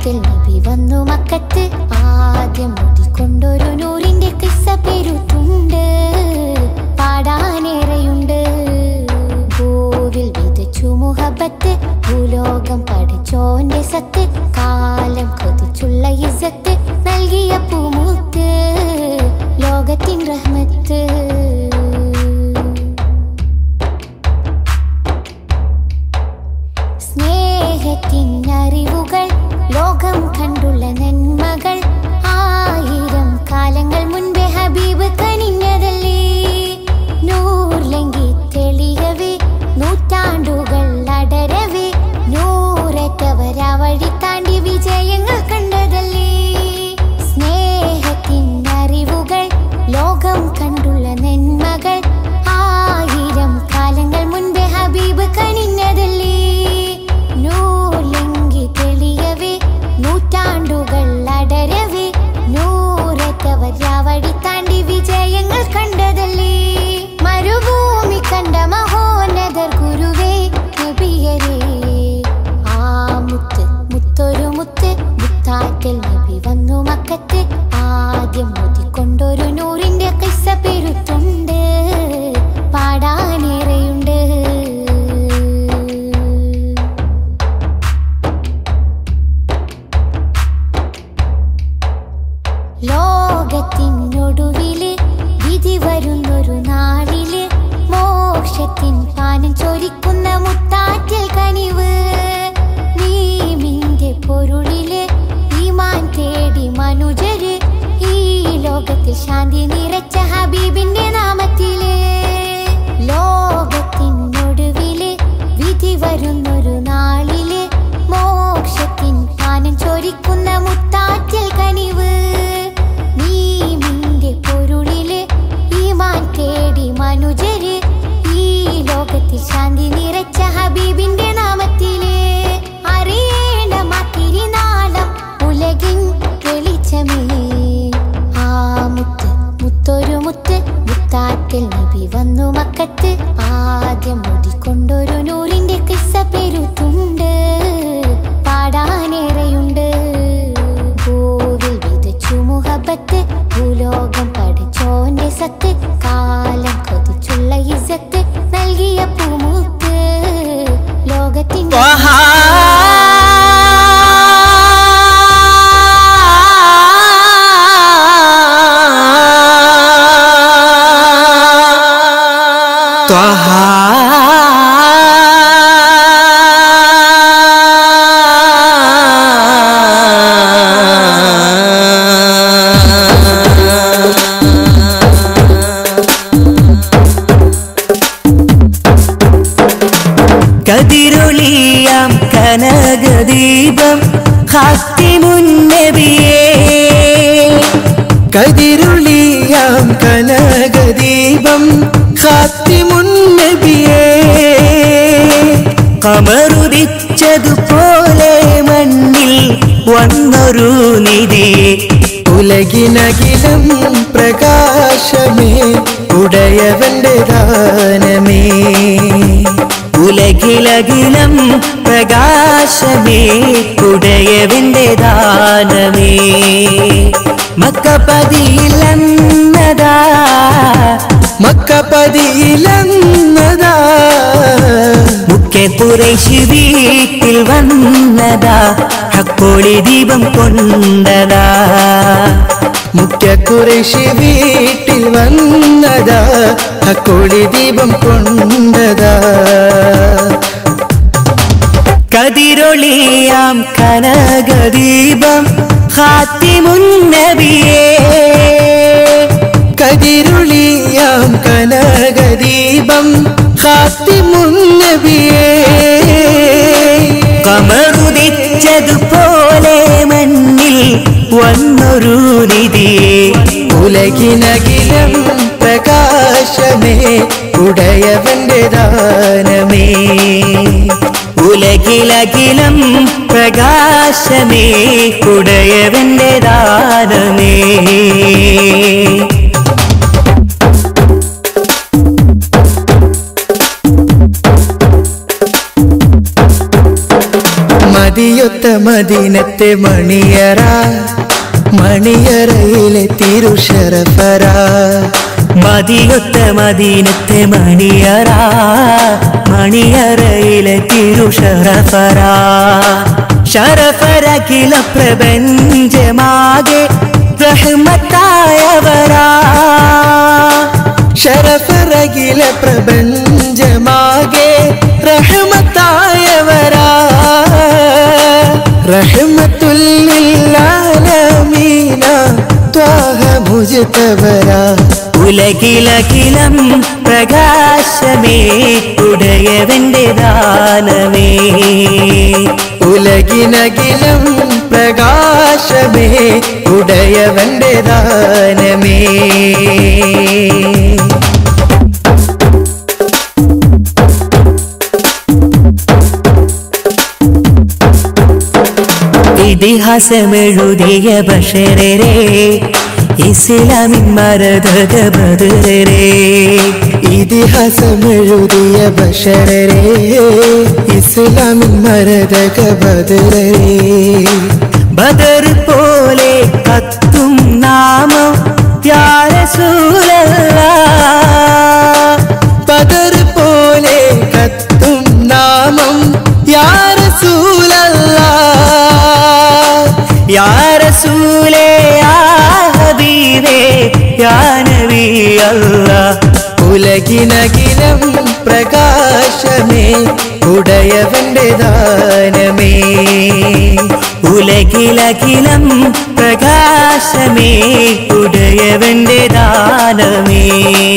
മുത്താറ്റിൽ നബി വന്നു മക്കത്ത് ആദ്യം മുടിക്കൊണ്ടൊരു നൂറിന്റെ കിസ്സ പെരുത്തുണ്ട് പാടാനേറെയുണ്ട് ഭൂവിൽ വിതച്ചു മുഹബത്ത് ഭൂലോകം പഠിച്ചോന്റെ സത്ത് കാലം കൊതിച്ചുള്ള ഇസത്ത് നൽകിയ പൂമുത്ത് ലോകത്തിൻ റഹ്മത്ത് സ്നേഹത്തിൻ അറിവുകൾ ലോകം കണ്ടുള്ള നന്മകൾ ആയിരം കാലങ്ങൾ മുൻപേ ഹബീബ് കനിഞ്ഞതല്ലേ നൂർലെങ്കി തെളിയവേ നൂറ്റാണ്ടുകൾ അടരവേ നൂററ്റവരാ വഴി താണ്ടി വിജയങ്ങൾ കണ്ടതല്ലേ സ്നേഹത്തിൻ അറിവുകൾ ലോകം കണ്ടുള്ള നന്മകൾ ആയിരം കാലങ്ങൾ മുൻപേ ഹബീബ് കനിഞ്ഞതല്ലേ നൂലെങ്കി തെളിയവേ നൂറ്റാണ്ടുകൾ അടരവേ നൂറത്തവരാ വഴി താണ്ടി വിജയങ്ങൾ കണ്ടതല്ലേ മരുഭൂമി കണ്ട മഹോന്നതർ ഗുരുവേ നബിയരേ ആ മുത്ത് മുത്തൊരു മുത്ത് മുത്താറ്റൽ നബി വന്നു മക്കത്ത് ആദ്യം മുതിക്കൊണ്ടൊരു നൂറിന്റെ കിസ്സ പെരുത്തുണ്ട് പാടാനേറെയുണ്ട് ലോകത്തിനൊടുവില് വിധി വരുന്നൊരു നാളില് മോക്ഷത്തിൻ പാനം ചൊരിക്കുന്ന മുത്താറ്റൽ കനിവ് നീമിന്റെ പൊരുളില് ഈമാൻ തേടി മനുജര് ഈ ലോകത്തിൽ ശാന്തി നിറച്ച ഹബീബിന്റെ നാമത്തില് ലോകത്തിനൊടുവില് വിധി വരുന്നൊരു നാളില് മോക്ഷത്തിൻ പാനം ചൊരിക്കുന്ന മുത്താറ്റൽ കനിവ് നീമിന്റെ പൊരുളില് ഈമാൻ തേടി മനുജര് ഈ ലോകത്തിൽ ശാന്തി നിറച്ച ഹബീബിന്റെ നാമത്തില് അറിയേണ്ട മാത്തിരി നാളം ഉലകിൻ വെളിച്ചമേ ആ മുത്ത് മുത്തൊരു മുത്ത് മുത്താറ്റൽ നബി വന്നു മക്കത്ത് ആദ്യം മുടിക്കൊണ്ടൊരു നൂറിന്റെ കിസ്സ പെരുത്തുണ്ട് പാടാനേറെയുണ്ട് ഭൂവിൽ വിതച്ചു മുഹബത്ത് ഭൂലോകം പഠിച്ചോന്റെ സത്ത് കാലം കൊതിച്ചുള്ള ഇസത്ത് നൽകിയ പൂമുത്ത് ലോകത്തിൻ കതിരൊളിയാം കനകദീപം ഹാത്തിമുന്നബിയേ കതിരുളിയാം കനകദീപം ഖാത്തിമുന്നബിയേ കമറുദിച്ചതുപോലെ മണ്ണിൽ വന്നൊരു നിധിയെ ഉലകിനകിലം പ്രകാശമേ ഉടയവന്റെ ദാനമേ ഉലകിലകിലം പ്രകാശമേ ഉടയവിന്റെ ദാനമേ മക്കപതിയിലെന്നതാ മക്കപതിയിലെന്നതാ മുഖ്യ കുറേശ് വീട്ടിൽ വന്നതാ ഹക്കോളി ദീപം കൊണ്ടതാ മുഖ്യ കുറേശി വീട്ടിൽ വന്നതാ അക്കോളി ദീപം കൊണ്ടതാ കതിരൊളിയാം കനകദീപം ഹാത്തിമുന്നബിയേ കതിരുളിയാം കനകദീപം ഖാത്തിമുന്നബിയേ കമറുദിച്ചതുപോലെ മണ്ണിൽ വന്നൊരു നിധിയെ ഉലകിനകിലം പ്രകാശമേ ഉടയവന്റെ ദാനമേ ഉലകിലകിലം പ്രകാശമേ ഉടയവന്റെ ദാനമേ മതിയൊത്ത മദീന മദീനത്തെ മണിയറ മണിയറയിലെ തിരുഷറഫറ മതിയൊത്ത മദീനത്തെ മണിയറ മണിയറയിലെ തിരുഷറഫറ ശരഫരകില പ്രപഞ്ചമാകെ റഹ്മത്തായവരാ ശരഫറകില പ്രപഞ്ചമാകെ റഹ്മത്തായവരാ റഹ്മത്തുല്ലാലമീന ത്വാഹ മുജ്തബരാ ഉലകിലകിലം പ്രകാശമേ ഉടയവന്റെ ദാനമേ ഉലകിനകിലം പ്രകാശമേ ഉടയവന്റെ ദാനമേ ഇതിഹാസമെഴുതിയ ബഷരരെ ഇസ്ലാമിൻ മരതക ബദരരെ ഇതിഹാസമെഴുതിയ ബഷരരെ ഇസ്ലാമിൻ മരതക ബദരേ ബദർ പോലെ കത്തും നാമം യാരസൂലല്ല പതർ പോലെ കത്തും നാമം യാരസൂലല്ല യാരസൂലേ യാ ഹബീബേ യാ നബി അല്ലാഹ് ഉലകിനകിലം പ്രകാശമേ ഉടയവന്റെ ദാനമേ ഉലകിലകിലം പ്രകാശമേ ഉടയവന്റെ ദാനമേ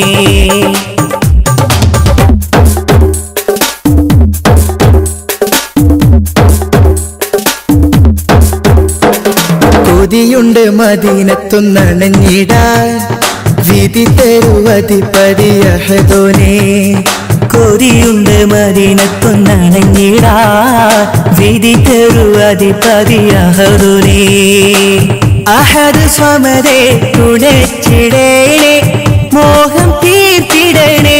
കൊതിയുണ്ട് മദീനത്തൊന്നണഞ്ഞിടാൻ വിധി തരുവതിപ്പതിയഹദോനേ കൊതിയുണ്ട് മദീനത്തൊന്നണഞ്ഞിടാ വിധി തരുവതിപതിയഹറുരേ അഹദ് സ്വമതേ തുണച്ചിടേണേ മോഹം തീർത്തിടണേ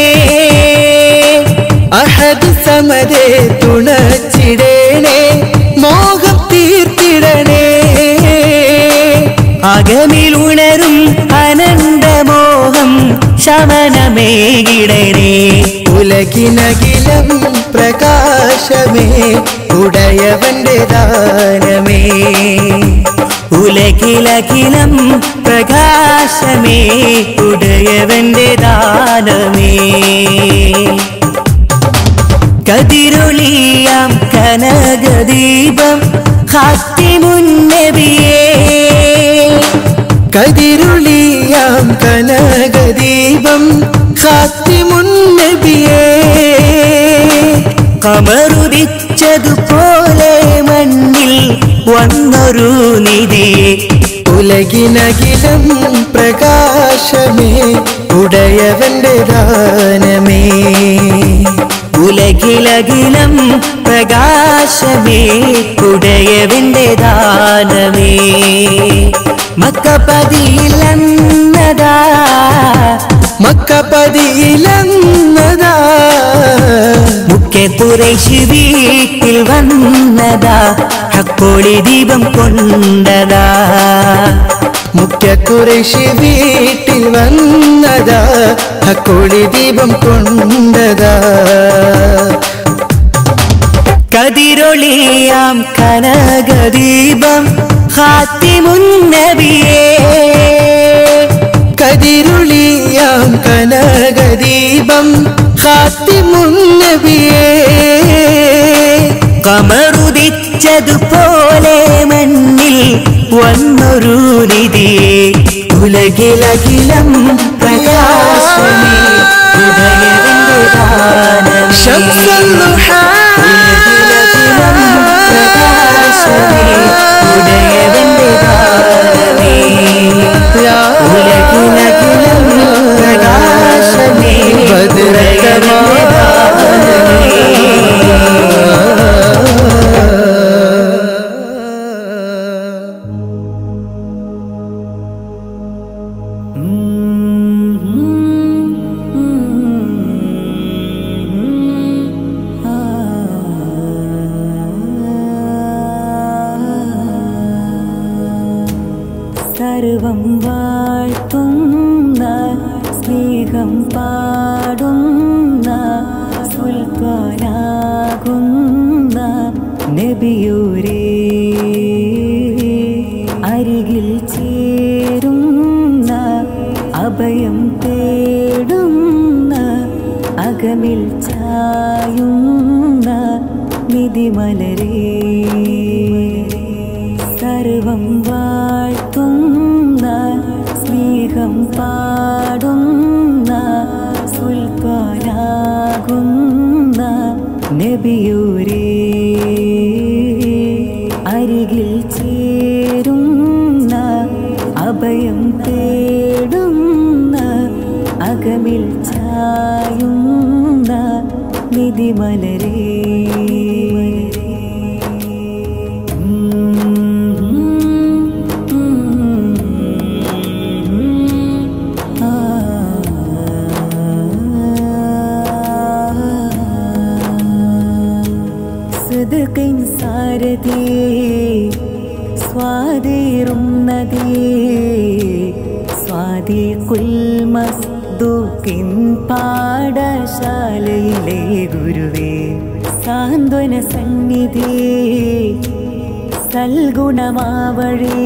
അഹദ് സമതേ തുണച്ചിടേണേ മോഹം തീർത്തിടണേ അകമിലുണരും അനന്തമോഹം ശമനമേകിടണേ ഉലകിനകിലം പ്രകാശമേ ഉടയവന്റെ ദാനമേ ഉലകിലകിലം പ്രകാശമേ ഉടയവന്റെ ദാനമേ കതിരൊളിയാം കനകദീപം ഹാത്തിമുന്നബിയേ കതിരുളിയാം കനകദീപം ഖാത്തിമുന്നബിയേ കമറുദിച്ചതുപോലെ മണ്ണിൽ വന്നൊരു നിധിയെ ഉലകിനകിലം പ്രകാശമേ ഉടയവന്റെ ദാനമേ ഉലകിലകിലം പ്രകാശമേ ഉടയവന്റെ ദാനമേ മക്കപതിയിലെന്നതാ മക്കപതിയിലെന്നതാ മുഖ്യ കുറേശ് വീട്ടിൽ വന്നതാ ഹക്കോളി ദീപം കൊണ്ടതാ മുഖ്യ കുറേശി വീട്ടിൽ വന്നതാ ഹക്കോളി ദീപം കൊണ്ടതാ കതിരൊളിയാം കനകദീപം ഹാത്തിമുന്നബിയേ കതിരുളിയാം കനകദീപം ഖാത്തിമുന്നബിയേ കമറുദിച്ചതുപോലെ മണ്ണിൽ വന്നൊരു നിധിയെ ഉലകിലകിലം പ്രകാശമേ ഉദയവന്റെ ദാനമേ. ഉലകിലകിലം പ്രകാശമേ ഉദയവന്റെ ദാനമേ. ഉലകിലകിലം പ്രകാശമേ ഉദയവന്റെ ദാനമേ. സർവം വാഴ്ത്തുന്ന സ്നേഹം പാടുന്ന സുൽത്താനാകുന്ന നബിയൂരേ അരികിൽ ചേരുന്ന അഭയം തേടുന്ന അകമിൽ ചായുന്ന നിധിമലരേ സർവം വാഴ്ത്തുന്ന സ്നേഹം പാടുന്ന സുൽത്താനാകുന്ന നബിയൂരേ അരികിൽ ചേരുന്ന അഭയം തേടുന്ന അകമിൽ ചായുന്ന നിധിമലരേ صدق സാരഥിയേ സ്വാതീറും നദിയേ സ്വാതികുൽ മസ്ദൂക്കിൻ പാഠശാലയിലെ ഗുരുവേ സാന്ത്വന സന്നിധിയേ സൽഗുണമാവഴി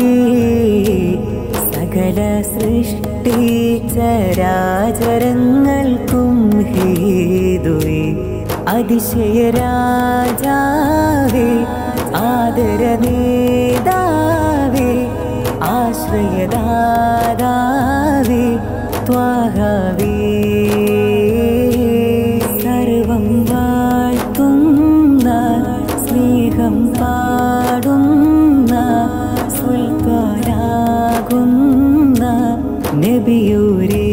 സകല സൃഷ്ടി ചരാചരങ്ങൾക്കും ഹേതുവേ അതിശയരാജാവേ ആദരനേതാവേ ആശ്രയദാതാവേ ത്വാഹവേ സർവം വാഴ്ത്തുന്ന സ്നേഹം പാടുന്ന സുൽത്താനാകുന്ന നബിയൂരേ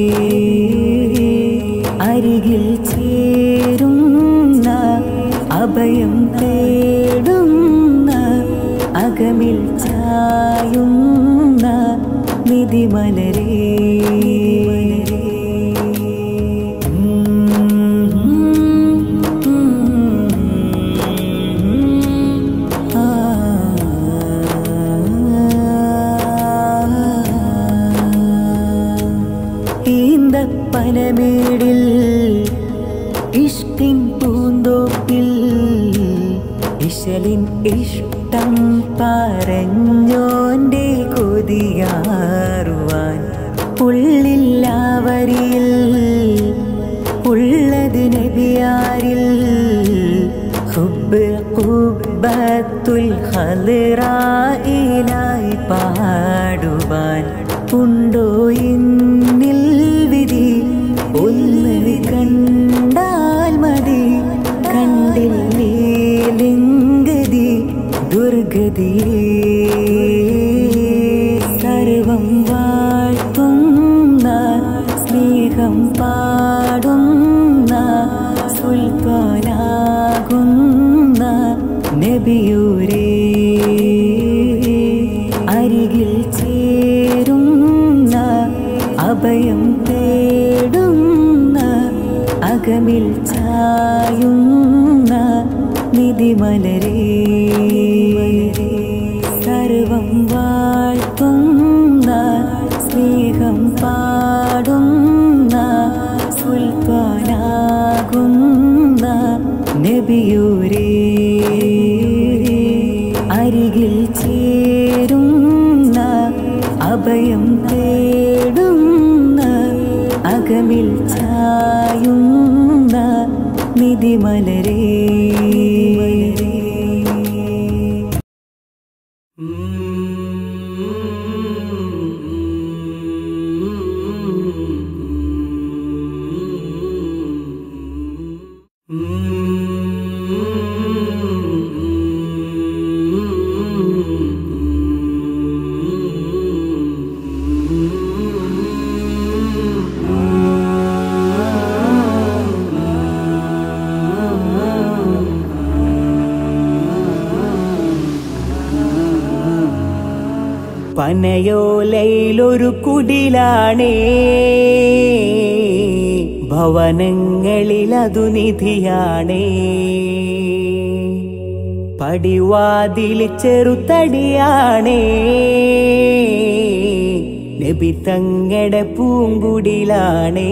അരികിൽ ചേരുന്ന അഭയം തേടുന്ന അകമിൽ ചായുന്ന നിധിമലരേ ഈന്തപ്പനമേടിൽ ഇഷ്ടിൻ പൂന്തോപ്പിൽ ഇശലിൻ ഇഷ്ടം പറഞ്ഞോന്റെ കൊതിയാറുവാൻ ഉള്ളില്ലാവരിൽ ഉള്ളത് നബിയാരിൽ ഹുബ് ഖുബ്ബത്തുൽ ഖൽറായിലായി പാടുവാൻ ഉണ്ടോ ഇന്നിൽ വിധി ഒന്ന് കണ്ടാൽ മതി കണ്ടില്ലേലിംഗതി ദുർഗതിയേ സർവം വാഴ്ത്തുന്ന സ്നേഹം പാടുന്ന സുൽത്താനാകുന്ന നബിയൂരേ അരികിൽ ചേരുന്ന അഭയം തേടുന്ന അകമിൽ ചായുന്ന നിധിമലരേ സർവം വാഴ്ത്തുന്ന സ്നേഹം പാടുന്ന സുൽത്താനാകുന്ന നബിയൂരേ അരികിൽ ചേരുന്ന അഭയം തേടുന്ന അകമിൽ ചായുന്ന നിധിമലരേ പനയോലയിലൊരു കുടിലാണേ ഭവനങ്ങളിലതു നിധിയാണേ പടിവാതിൽ ചെറുതടിയാണേ നബി തങ്ങടെ പൂങ്കുടിലാണേ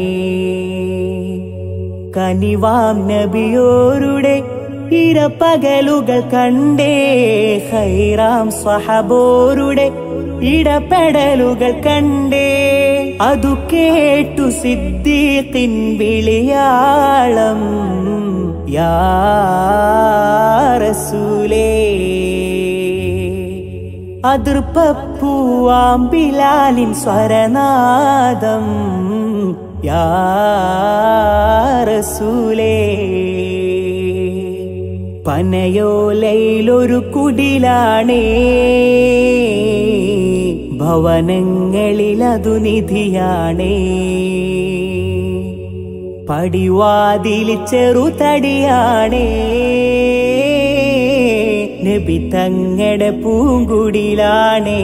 കനിവാം നബിയോരുടെ ഇരപ്പകലുകൾ കണ്ടേ ഹൈറാം സ്വഹബോരുടെ ഇടപെടലുകൾ കണ്ടേ അതു കേട്ടു സിദ്ദീഖിൻ വിളിയാളം യാ റസൂലേ അതിർപ്പൂവാം ബിലാലിൻ സ്വരനാദം യാ റസൂലേ പനയോലയിലൊരു കുടിലാണേ ഭവനങ്ങളിലതു നിധിയാണേ പടിവാതിൽ ചെറുതടിയാണേ നബി തങ്ങടെ പൂങ്കുടിലാണേ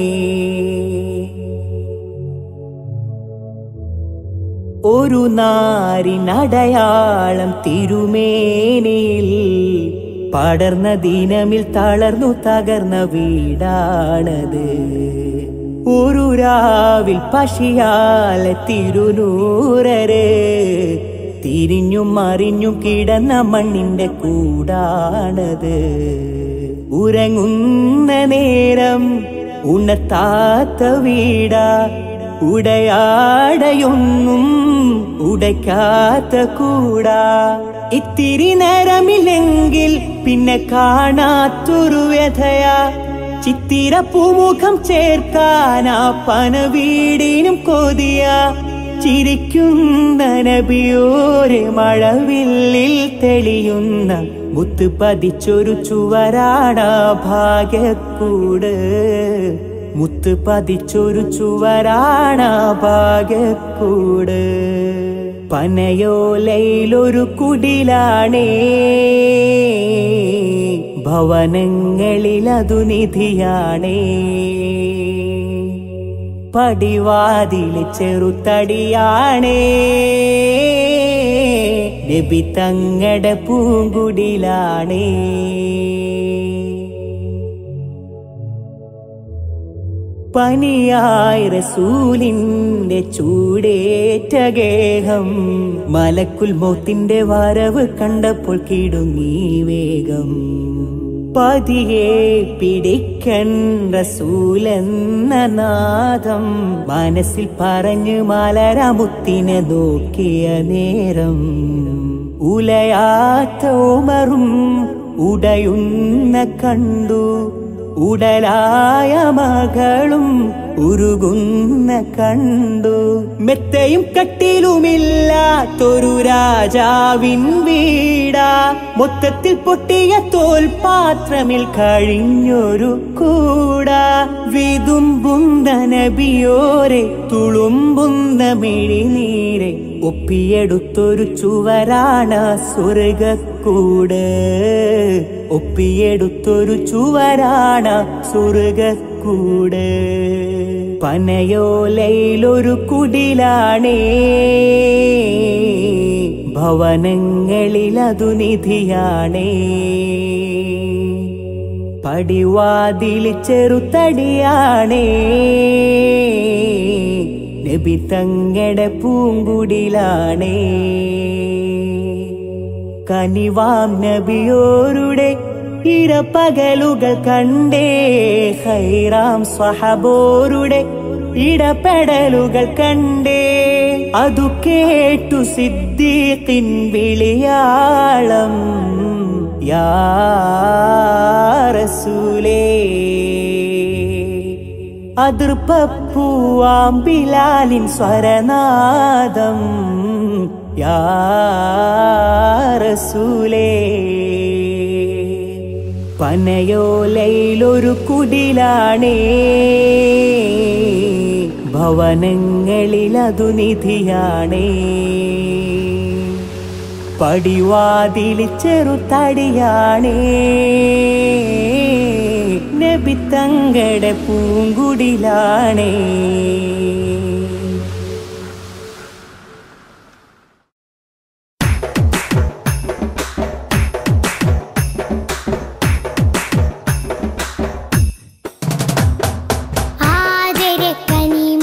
ഒരു നാരിനടയാളം തിരുമേനിയിൽ പടർന്ന ദീനമിൽ തളർന്നു തകർന്ന വീടാണത് ഒരു രാവിൽ പശിയാലെ തിരുനൂരര് തിരിഞ്ഞും മറിഞ്ഞും കിടന്ന മണ്ണിന്റെ കൂടാണത് ഉറങ്ങുന്ന നേരം ഉണത്താത്ത വീടാ ഉടയാടയൊന്നും ഉടയ്ക്കാത്ത കൂടാ ഇത്തിരി നേരമില്ലെങ്കിൽ പിന്നെ കാണാത്തൊരു വ്യഥയാ ചിത്തിര പൂമുഖം ചേർക്കാനാ പന വീടിനും കൊതിയ ചിരിക്കുന്ന നബിയോരെ മഴവില്ലിൽ തെളിയുന്ന മുത്ത് പതിച്ചൊരു ചുവരാണ ഭാഗ്യക്കൂട് മുത്ത് പതിച്ചൊരു ചുവരാണ ഭാഗ്യക്കൂട് പനയോലയിലൊരു കുടിലാണേ ഭവനങ്ങളിലതു നിധിയാണേ പടിവാതില് ചെറുതടിയാണേ നബി തങ്ങടെ പൂങ്കുടിലാണേ പനിയായി റസൂലിന്റെ ചൂടേറ്റ ഗേഹം മലക്കുൽ മൗത്തിന്റെ വരവ് കണ്ടപ്പോൾ കിടുങ്ങി വേഗം പതിയെ പിടിക്കൻ റസൂലെന്ന നാദം മനസ്സിൽ പറഞ്ഞു മലരമുത്തിനെ നോക്കിയ നേരം ഉലയാത്ത ഉമറും ഉടയുന്ന കണ്ടു ഉടലായ മകളും ഉരുകുന്ന കണ്ടു മെത്തയും കട്ടിലുമില്ലാത്തൊരു രാജാവിൻ വീടാ മൊത്തത്തിൽ പൊട്ടിയ തോൽപാത്രമിൽ കഴിഞ്ഞൊരു കൂടാ വിതുമ്പുന്ന നബിയോരെ തുളുമ്പുന്ന മിഴിനീരെ ഒപ്പിയെടുത്തൊരു ചുവരാണ സ്വർഗക്കൂട് ഒപ്പിയെടുത്തൊരു ചുവരാണ സ്വർഗക്കൂട് പനയോലയിലൊരു കുടിലാണേ ഭവനങ്ങളിലതു നിധിയാണേ പടിവാതിൽ ചെറുതടിയാണേ നബി തങ്ങടെ പൂങ്കുടിലാണേ കനിവാം നബിയോരുടെ ഇരപ്പകലുകൾ കണ്ടേ ഹൈറാം സ്വഹബോരുടെ ഇടപെടലുകൾ കണ്ടേ അതു കേട്ടു സിദ്ദീഖിൻ വിളിയാളം യാ റസൂലേ അതിർപ്പൂവാം ബിലാലിൻ സ്വരനാദം യാ റസൂലേ പനയോലയിലൊരു കുടിലാണേ ഭവനങ്ങളിലതു നിധിയാണേ പടിവാതിൽ ചെറുതടിയാണേ നബി തങ്ങടെ പൂങ്കുടിലാണേ ആദരക്കനിവാ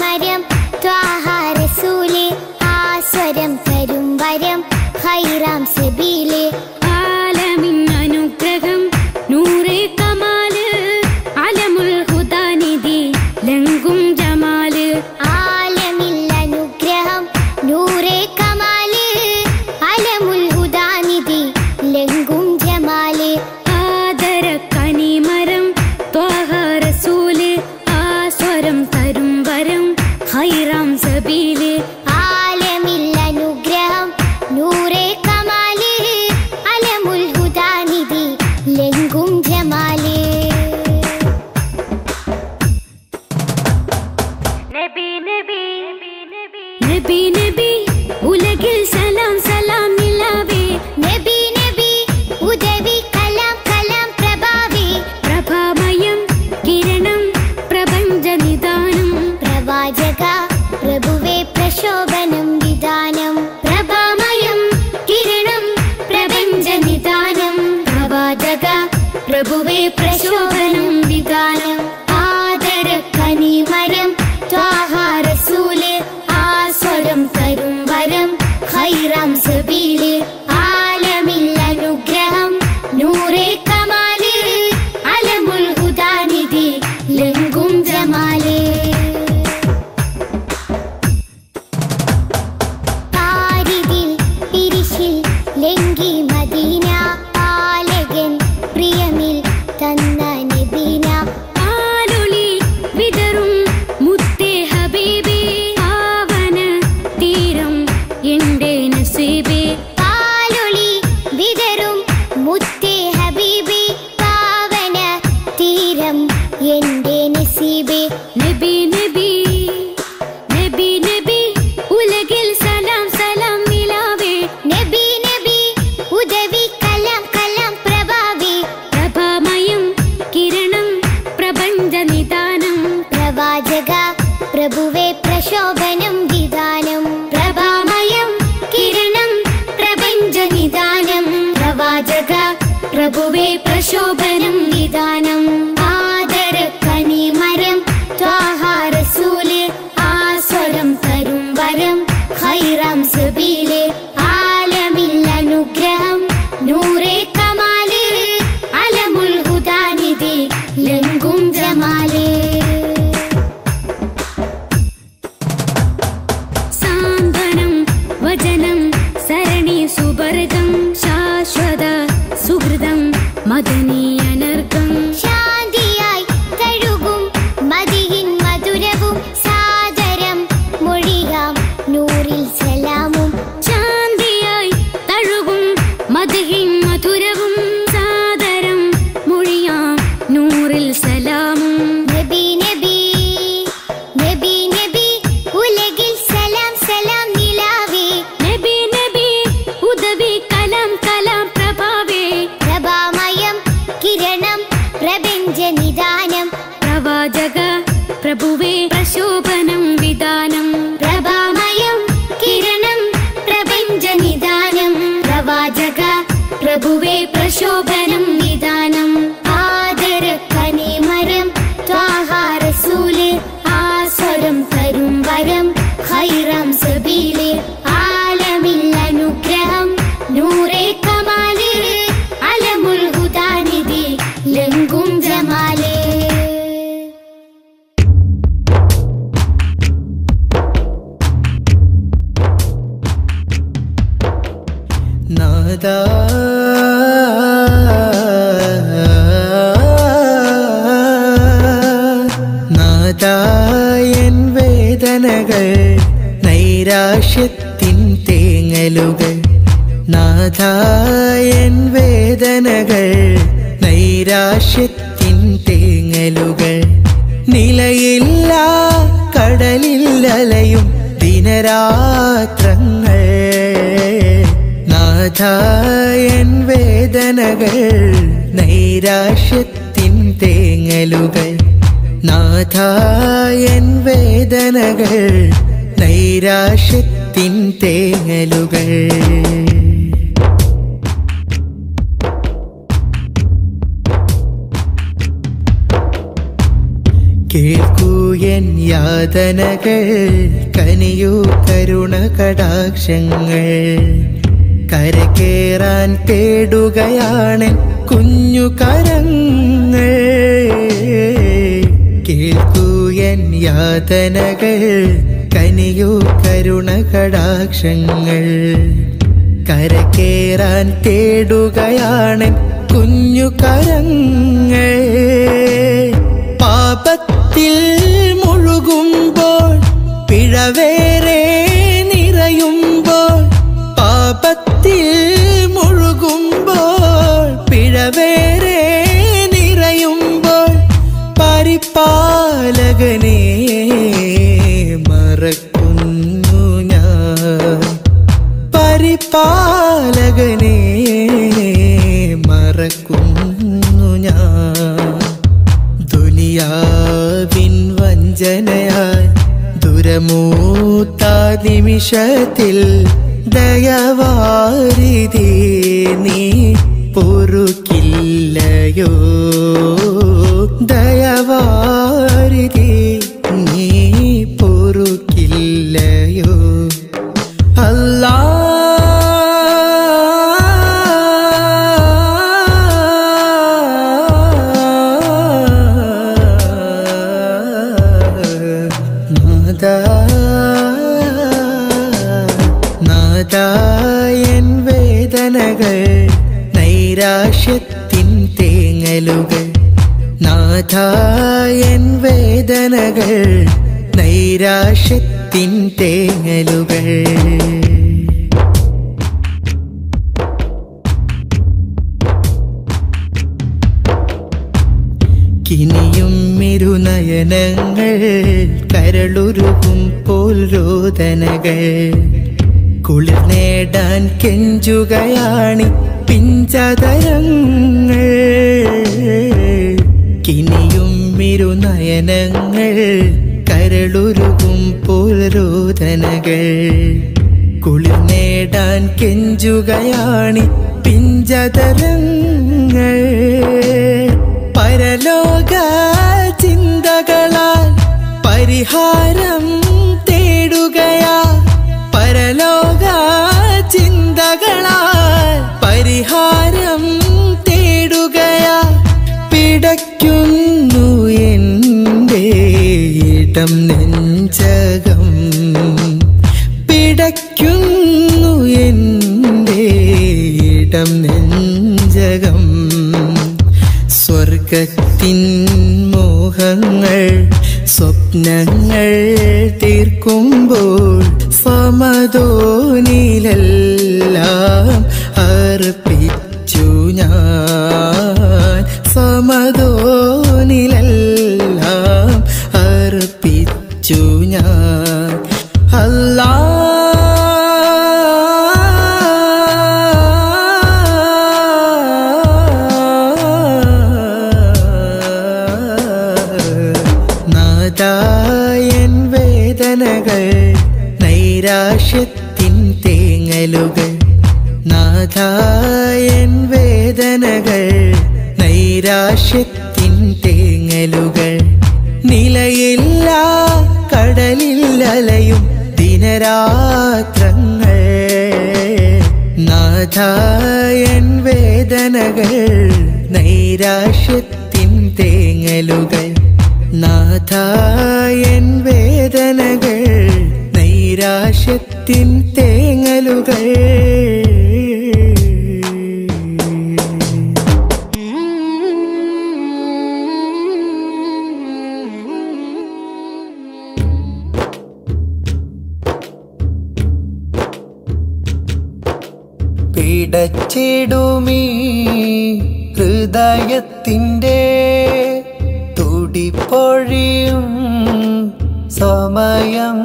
നബി നബി ഉലകിൽ സലാം സലാം നിലാവേ നബി നബി ഉദവി കലാം കലാം പ്രഭാവി പ്രഭാമയം കിരണം പ്രപഞ്ച നിദാനം പ്രവാചക പ്രഭുവേ പ്രശോഭനം വിധാനം പ്രഭാമയം കിരണം പ്രപഞ്ച നിദാനം പ്രവാചക പ്രഭുവേ പ്രശോഭനം വിധാനം ആദര കനിമരം ത്വാഹാരസൂല് ആസ്വരം തരും വരം ഖൈറാം സബീല് ആലമിൽ അനുഗ്രഹം നൂറേ കമാല് അലമുൽ ഹുദാനിധി ലങ്കും ജമാലേ പാരിതിൽ പിരിശിൽ ലങ്കി മദീന പാലകൻ പ്രിയമിൽ തന്ന നബീന ആലൊളി വിതറും മുത്തേ ഹബീബേ പാവന തീരം എന്റെ നസീബേ പാലൊളി വിതറും മുത്തേ ഹബീബി പാവന തീരം എന്റെ നസീബേ നബി നബി നബി നബി ഉലകിൽ സലാം സലാം നിലാവേ നബി നബി ഉദവി കലാം കലാം പ്രഭാവി പ്രഭാമയം കിരണം പ്രപഞ്ച നിദാനം പ്രവാചക പ്രഭുവേ പ്രശോഭനം വിധാനം പ്രഭാമയം കിരണം പ്രപഞ്ച നിദാനം പ്രവാചക പ്രഭുവേ പ്രശോഭനം നിദാനം ആദര കനിമരം ത്വാഹാരസൂല് ആസ്വരം തരും വരം ഖൈറാം സബീല് ആലമിൽ അനുഗ്രഹം നൂറേ കമാല് അലമുൽ ഹുദാനിധി ലങ്കും ജമാലേ സാന്ത്വനം വചനം സരണി സുഭർഗം ശാശ്വത സുഹൃതം മദനീയനർഗം ശാന്തിയായി തഴുകും മതിയിൻ മധുരവും സാദരം മൊഴിയാം നൂറിൽ സലാമും ശാന്തിയായി തഴുകും മധുഹിൻ മധുരവും സാദരം മൊഴിയാം നൂറിൽ സലാമും നബി നബി നബി നബി ഉലകിൽ സലാം സലാം നിലാവേ നബി നബി ഉദവി കലാം കലാം പ്രഭാവേ പ്രഭാമയം കിരണം പ്രപഞ്ച നിദാനം പ്രവാചക പ്രഭുവേ പ്രശോഭനം വിധാനം പ്രഭാമയം കിരണം പ്രപഞ്ച നിദാനം പ്രവാചക പ്രഭുവേ പ്രശോഭനം നിദാനം ആദര കനിമരം ത്വാഹാരസൂല് ആസ്വരം തരും വരം ഖൈറാം സബീല് ആലമിൽ അനുഗ്രഹം നൂറേ കമാല് അലമുൽ ഹുദാനിധി ലങ്കും ജമാലേ നാദ നാദായൻ വേദനകൾ നൈരാശ്യത്തിൻ തേങ്ങലുകൾ നാദായൻ വേദനകൾ നൈരാശ്യത്തിൻ തേങ്ങലുകൾ നിലയില്ല കടലിൽ അലയും ദിനരാത്രങ്ങൾ നാഥായൻ വേദനകൾ നൈരാശ്യത്തിൻ തേങ്ങലുകൾ നാഥായൻ വേദനകൾ നൈരാശ്യത്തിൻ തേങ്ങലുകൾ കേൾക്കൂ എൻ യാതനകൾ കനിയൂ കരുണ കടാക്ഷങ്ങൾ കരകേറാൻ തേടുകയാണ് കുഞ്ഞു കരങ്ങൾ കേൾക്കൂ എൻ യാതനകൾ കനിയൂ കരുണ കടാക്ഷങ്ങൾ കരകേറാൻ തേടുകയാണ് കുഞ്ഞു കരങ്ങൾ പാപത്തിൽ മുഴുകുമ്പോൾ പിഴവേറെ നിറയുമ്പോൾ പാപത്തിൽ മുഴുകുമ്പോൾ പിഴവേറെ നിറയുമ്പോൾ പരിപാലകനേ യാചനയാൽ ദുരമൂത്ത നിമിഷത്തിൽ ദയവാരിതേ നീ പൊറുക്കില്ലയോ ദയവാരിതേ നീ പൊറുക്കില്ലയോ അല്ലാ നാദാ നാദായൻ വേദനകൾ നൈരാശ്യത്തിൻ തേങ്ങലുകൾ നാഥായൻ വേദനകൾ നൈരാശ്യത്തിൻ തേങ്ങലുകൾ കിനിയും ഇരുനയനങ്ങൾ കരളുരുകും പോൽ രോദനകൾ കുളിർ നേടാൻ കെഞ്ചുകയാണി പിഞ്ചതരങ്ങൾ കിനിയും ഇരുനയനങ്ങൾ കരളുരുകും പോൽ രോദനകൾ കുളിർ നേടാൻ കെഞ്ചുകയാണി പിഞ്ചതരങ്ങൾ പരലോക ചിന്തകളാൽ പരിഹാരം തേടുകയാ പരലോക ചിന്തകളാൽ പരിഹാരം തേടുകയാ പിടയ്ക്കുന്നു എൻ്റെ ഇടം നെഞ്ചകം പിടയ്ക്കുന്നു എൻ്റെ ഇടം നെഞ്ചകം സ്വർഗത്തിൻ മോഹങ്ങൾ സ്വപ്നങ്ങൾ തീർക്കുമ്പോൾ സമതോനിലെല്ലാം അർപ്പിച്ചു ഞാൻ സമതോനിലെല്ലാം അർപ്പിച്ചു ഞാൻ അല്ലാ നാദായൻ വേദനകൾ നൈരാശ്യത്തിൻ തേങ്ങലുകൾ നാദായൻ വേദനകൾ നൈരാശ്യത്തിൻ തേങ്ങലുകൾ നിലയില്ല കടലിൽ അലയും ദിനരാത്രങ്ങൾ നാഥായൻ വേദനകൾ നൈരാശ്യത്തിൻ തേങ്ങലുകൾ നാഥായൻ വേദനകൾ നൈരാശ്യത്തിൻ തേങ്ങലുകൾ പിടച്ചിടുമീ ഹൃദയത്തിൻ്റെ തുടിപ്പൊഴിയും സമയം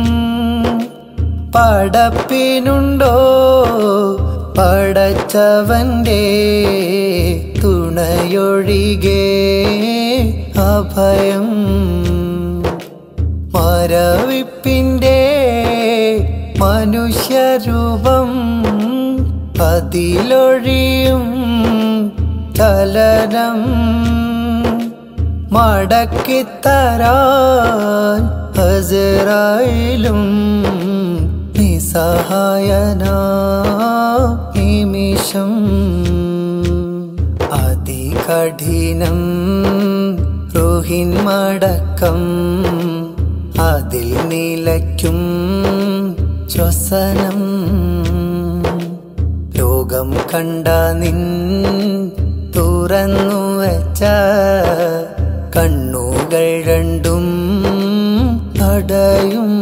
പടപ്പിനുണ്ടോ പടച്ചവന്റെ തുണയൊഴികെ അഭയം മരവിപ്പിൻ്റെ മനുഷ്യരൂപം അതിലൊഴിയും ചലനം മടക്കിത്തരാൻ ഹസറായിലും നിസ്സഹായന നിമിഷം അതികഠിനം റുഹിൻ മടക്കം അതിൽ നിലയ്ക്കും ശ്വസനം ലോകം കണ്ട നിൻ തുറന്നു വെച്ച കണ്ണുകൾ രണ്ടും അടയും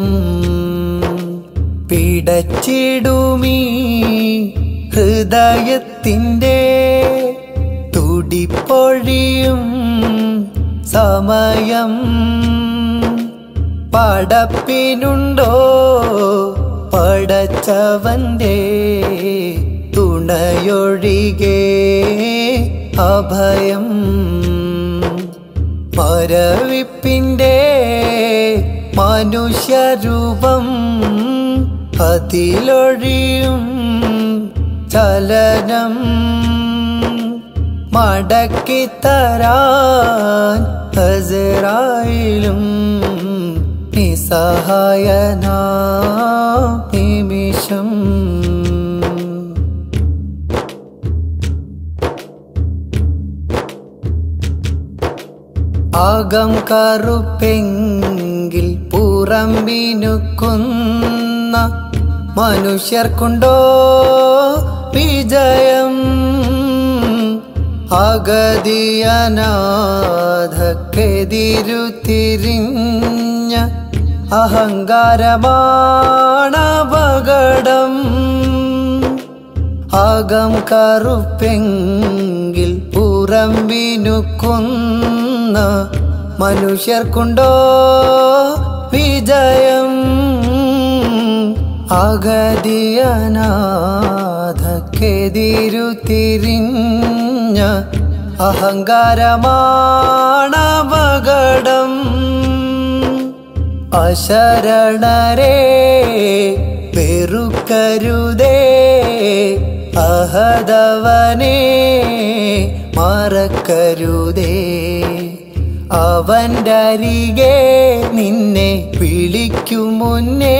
പിടച്ചിടുമീ ഹൃദയത്തിൻ്റെ തുടിപ്പൊഴിയും സമയം പടപ്പിനുണ്ടോ പടച്ചവന്റെ തുണയൊഴികെ അഭയം മരവിപ്പിൻ്റെ മനുഷ്യരൂപം അതിലൊഴിയും ചലനം മടക്കിത്തരാൻ ഹസറായിലും നിസ്സഹായനാ നിമിഷം ആകം കറുപ്പെങ്കിൽ പുറം മിനുക്കുന്ന മനുഷ്യർക്കുണ്ടോ വിജയം അഗതിയനാഥക്കെതിരു തിരിഞ്ഞ അഹങ്കാരമാണപകടം അകം കറുപ്പെങ്കിൽ പുറം വിനുക്കുന്ന മനുഷ്യർക്കുണ്ടോ വിജയം അഗതിയനാഥക്കെതിരു തിരിഞ്ഞ അഹങ്കാരമാണപകടം അശരണരെ വെറുക്കരുതേ അഹദവനെ മറക്കരുതേ അവൻ്റെ അരികെ നിന്നെ വിളിക്കും മുന്നേ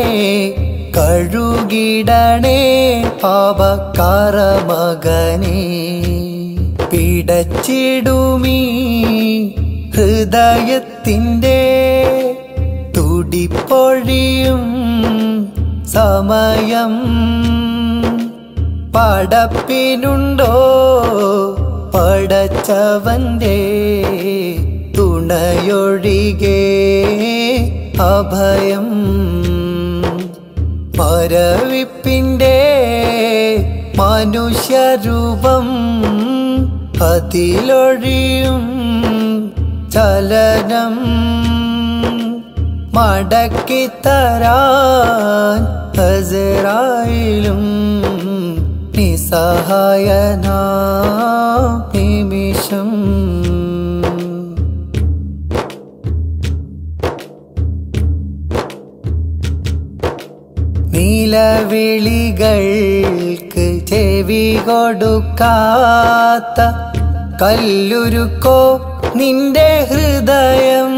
കഴുകിടണേ പാപക്കാര മകനെ പിടച്ചിടുമീ ഹൃദയത്തിൻ്റെ തുടിപ്പൊഴിയും സമയം പടപ്പിനുണ്ടോ പടച്ചവന്റെ തുണയൊഴികെ അഭയം മരവിപ്പിൻ്റെ മനുഷ്യരൂപം അതിലൊഴിയും ചലനം മടക്കിത്തരാൻ ഹസറായിലും നിസ്സഹായനാ നിമിഷം നീലവിളികൾക്ക് ചെവി കൊടുക്കാത്ത കല്ലുരുക്കോ നിന്റെ ഹൃദയം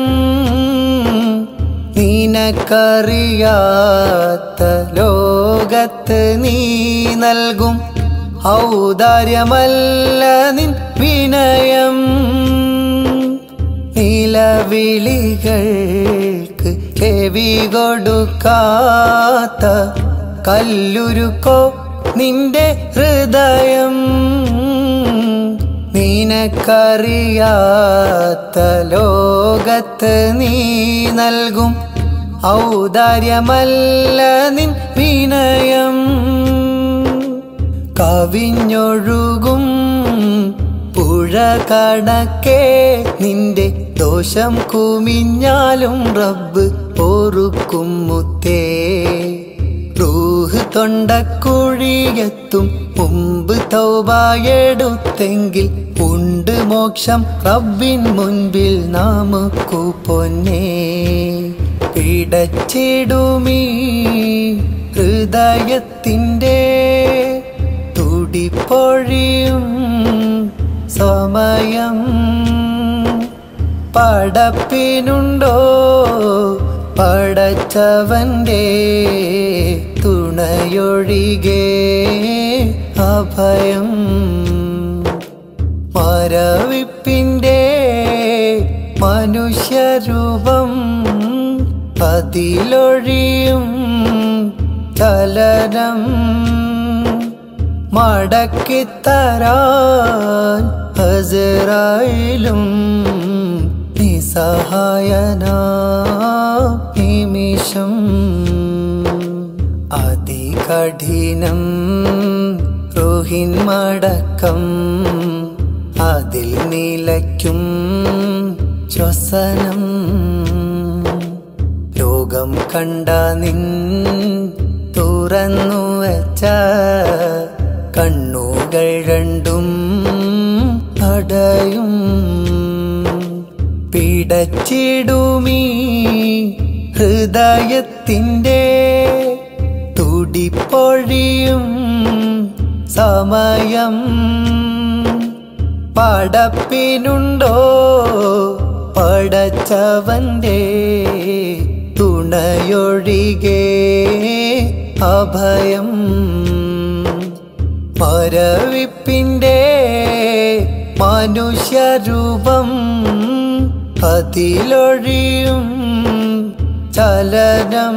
നിനക്കറിയാത്ത ലോകത്ത് നീ നൽകും ഔദാര്യമല്ല നിൻ വിനയം നിലവിളികൾക്ക് ചെവി കൊടുക്കാത്ത കല്ലുരുക്കോ നിന്റെ ഹൃദയം നിനക്കറിയാത്ത ലോകത്ത് നീ നൽകും ഔദാര്യമല്ല നിൻ വിനയം കവിഞ്ഞൊഴുകും പുഴ കണക്കെ നിന്റെ ദോഷം കുമിഞ്ഞാലും റബ്ബ് ഓറുക്കും മുത്തേ റൂഹ് തൊണ്ടക്കുഴിയെത്തും മുമ്പ് തൗബായെടുത്തെങ്കിൽ ഉണ്ട് മോക്ഷം റബ്ബിൻ മുൻപിൽ നമുക്കു പൊന്നേ പിടച്ചിടുമീ ഹൃദയത്തിൻ്റെ തുടിപ്പൊഴിയും സമയം പടപ്പിനുണ്ടോ പടച്ചവന്റെ തുണയൊഴികെ അഭയം മരവിപ്പിൻ്റെ മനുഷ്യരൂപം അതിലൊഴിയും ചലനം മടക്കിത്തരാൻ ഹസറായിലും നിസ്സഹായനാ നിമിഷം അതികഠിനം റുഹിൻ മടക്കം അതിൽ നിലയ്ക്കും ശ്വസനം ലോകം കണ്ട നിൻ തുറന്നു വെച്ച കണ്ണുകൾ രണ്ടും അടയും പീഡ പിടച്ചിടുമീ ഹൃദയത്തിൻ്റെ തുടിപ്പൊഴിയും സമയം പടപ്പിനുണ്ടോ പടച്ചവന്റെ തുണയൊഴികെ അഭയം മരവിപ്പിൻ്റെ മനുഷ്യരൂപം അതിലൊഴിയും ചലനം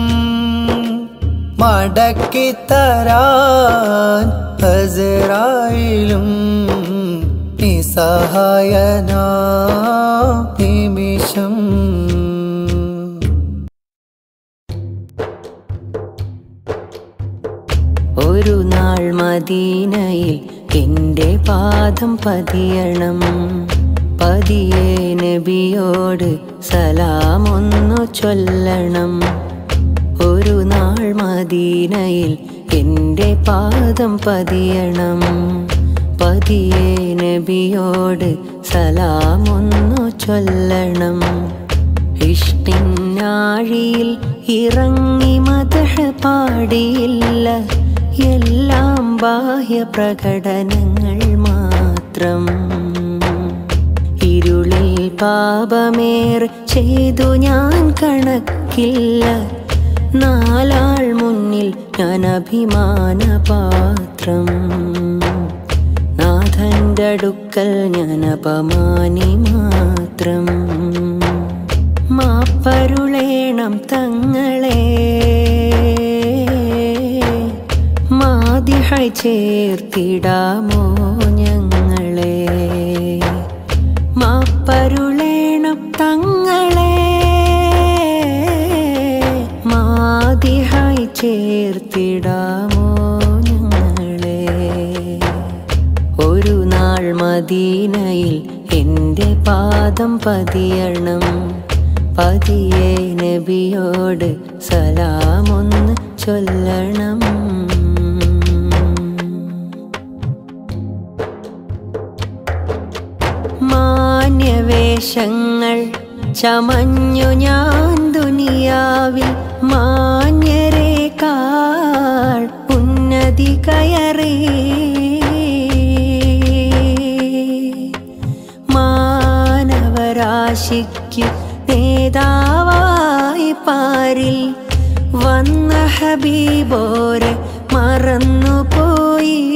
മടക്കിത്തരാൻ ഹസറായിലും നിസ്സഹായനാ നിമിഷം ഒരു നാൾ മദീനയിൽ എൻ്റെ പാദം പതിയണം പതിയെ നബിയോട് സലാമൊന്നു ചൊല്ലണം ഒരു നാൾ മദീനയിൽ എൻ്റെ പാദം പതിയണം പതിയെ നബിയോട് സലാമൊന്നു ചൊല്ലണം ഇഷ്ടിനാഴിയിൽ ഇറങ്ങി മതഹ പാടിയില്ല എല്ലാം ബാഹ്യ പ്രകടനങ്ങൾ മാത്രം ഇരുളിൽ പാപമേറെ ചെയ്തു ഞാൻ കണക്കില്ല നാലാൾ മുന്നിൽ ഞാൻ അഭിമാന പാത്രം നാഥന്റെ അടുക്കൽ ഞാൻ അപമാനി മാത്രം മാപ്പരുളേണം തങ്ങളെ മാതിഹായി ചേർത്തിടാമോ ഞങ്ങളെ മാപ്പരുളേണം തങ്ങളെ മാതിഹായി ചേർത്തിടാമോ ഞങ്ങളെ ഒരു നാൾ മദീനയിൽ എൻ്റെ പാദം പതിയണം പതിയെ നബിയോട് സലാമൊന്ന് ചൊല്ലണം മാന്യവേഷങ്ങൾ ചമഞ്ഞു ഞാൻ ദുനിയാവിൽ മാന്യരേക്കാൾ ഉന്നതി കയറി മാനവരാശിക്ക് നേതാവായി പാരിൽ വന്ന ഹബീബോരെ മറന്നുപോയി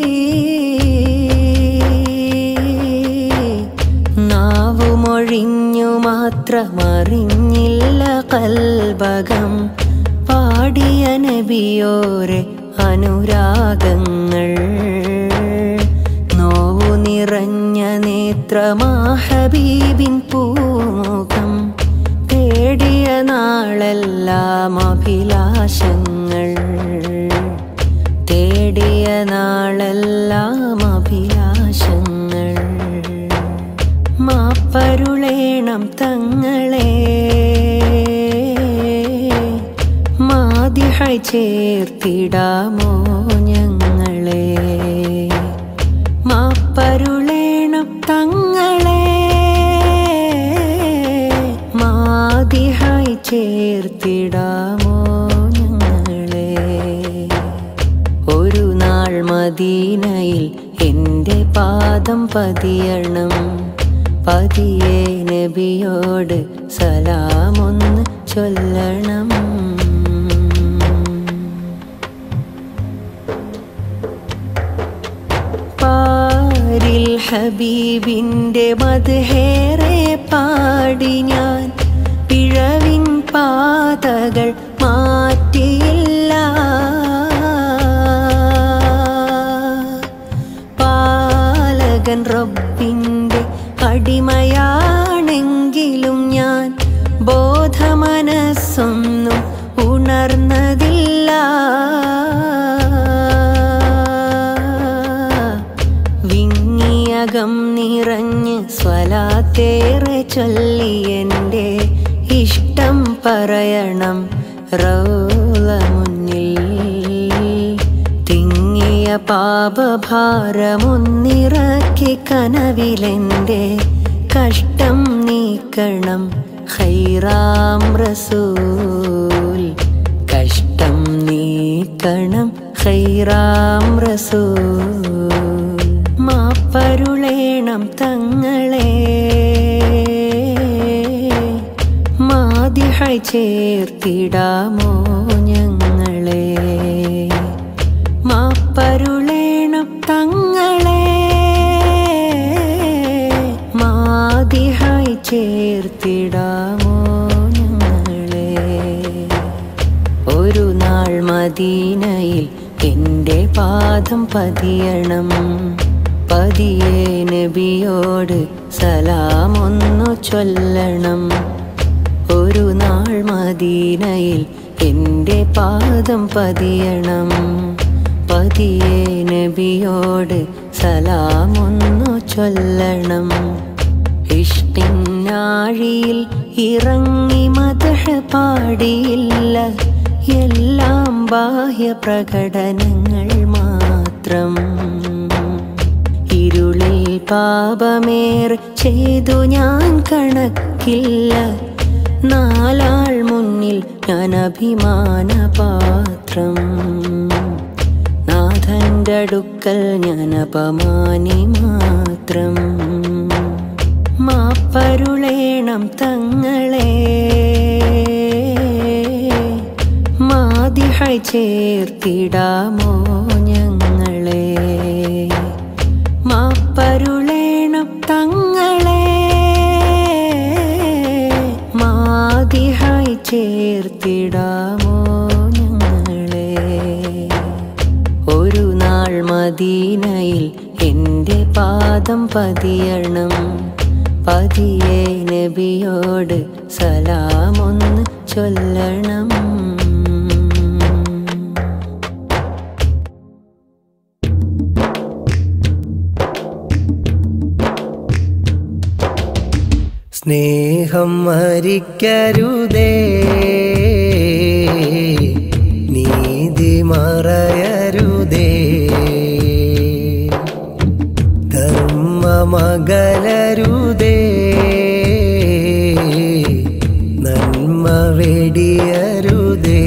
നാവുമൊഴിഞ്ഞു മാത്രമറിഞ്ഞില്ല കൽബകം പാടിയ നബിയോരെ അനുരാഗങ്ങൾ നോവു നിറഞ്ഞ നേത്രമാഹബീബിൻ പൂമുഖം തേടിയ നാളെല്ലാം അഭിലാഷങ്ങൾ തേടിയ നാളെല്ലാം അഭിലാഷങ്ങൾ മാപ്പരുളേണം തങ്ങളെ മാതിഹായി ചേർത്തിടാമോ ഞങ്ങളെ മാപ്പരുളേണം തങ്ങളെ മാതിഹായി ചേർത്തിടാമോ ഞങ്ങളെ ഒരു നാൾ മദീനയിൽ എൻ്റെ പാദം പതിയണം പതിയെ നബിയോട് സലാമൊന്ന് ചൊല്ലണം പാരിൽ ഹബീബിൻ്റെ മധുഹേറെ പാടി ഞാൻ പിഴവിൻ പാതകൾ മാറ്റിയില്ല പാലകൻ റബ്ബിൻ്റെ അടിമയാണെങ്കിലും ഞാൻ ബോധമനസ്സൊന്നും ഉണർന്നതില്ല വിങ്ങിയകം നിറഞ്ഞ് സ്വലാത്തേറെ ചൊല്ലി എൻ്റെ ഇഷ്ടം പറയണം റൗല മുന്നിൽ തിങ്ങിയ പാപഭാരമൊന്നിറക്കി കനവിലെൻ്റെ കഷ്ടം നീക്കണം ഹൈറാം റസൂൽ കഷ്ടം നീക്കണം ഹൈറാം റസൂൽ മാപ്പരുളേണം തങ്ങളെ മാതിഹായി ചേർത്തിടാമോ ഞങ്ങളെ മാപ്പരുളേണം തങ്ങളെ മാതിഹായി ചേർത്തിടാമോ ഞങ്ങളെ ഒരു നാൾ മദീനയിൽ എൻ്റെ പാദം പതിയണം പതിയെ നബിയോട് സലാമൊന്നു ചൊല്ലണം ഒരു നാൾ മദീനയിൽ എൻ്റെ പാദം പതിയണം പതിയെ നബിയോട് സലാമൊന്നു ചൊല്ലണം ഇഷ്ടിനാഴിയിൽ ഇറങ്ങി മതഹ പാടിയില്ല എല്ലാം ബാഹ്യ പ്രകടനങ്ങൾ മാത്രം ഇരുളിൽ പാപമേറെ ചെയ്തു ഞാൻ കണക്കില്ല നാലാൾ മുന്നിൽ ഞാൻ അഭിമാന പാത്രം നാഥന്റെ അടുക്കൽ ഞാൻ അപമാനി മാത്രം മാപ്പരുളേണം തങ്ങളെ മാതിഹായി ചേർത്തിടാമോ ഞങ്ങളെ മാപ്പരുളേണം തങ്ങളെ മാതിഹായി ചേർത്തിടാമോ ഞങ്ങളെ ഒരു നാൾ മദീനയിൽ എൻ്റെ പാദം പതിയണം പതിയെ നബിയോട് സലാമൊന്ന് ചൊല്ലണം സ്നേഹം മരിക്കരുതേ നീതി മറയരുതേ ധർമ്മമകലരുതേ നന്മ വെടിയരുതേ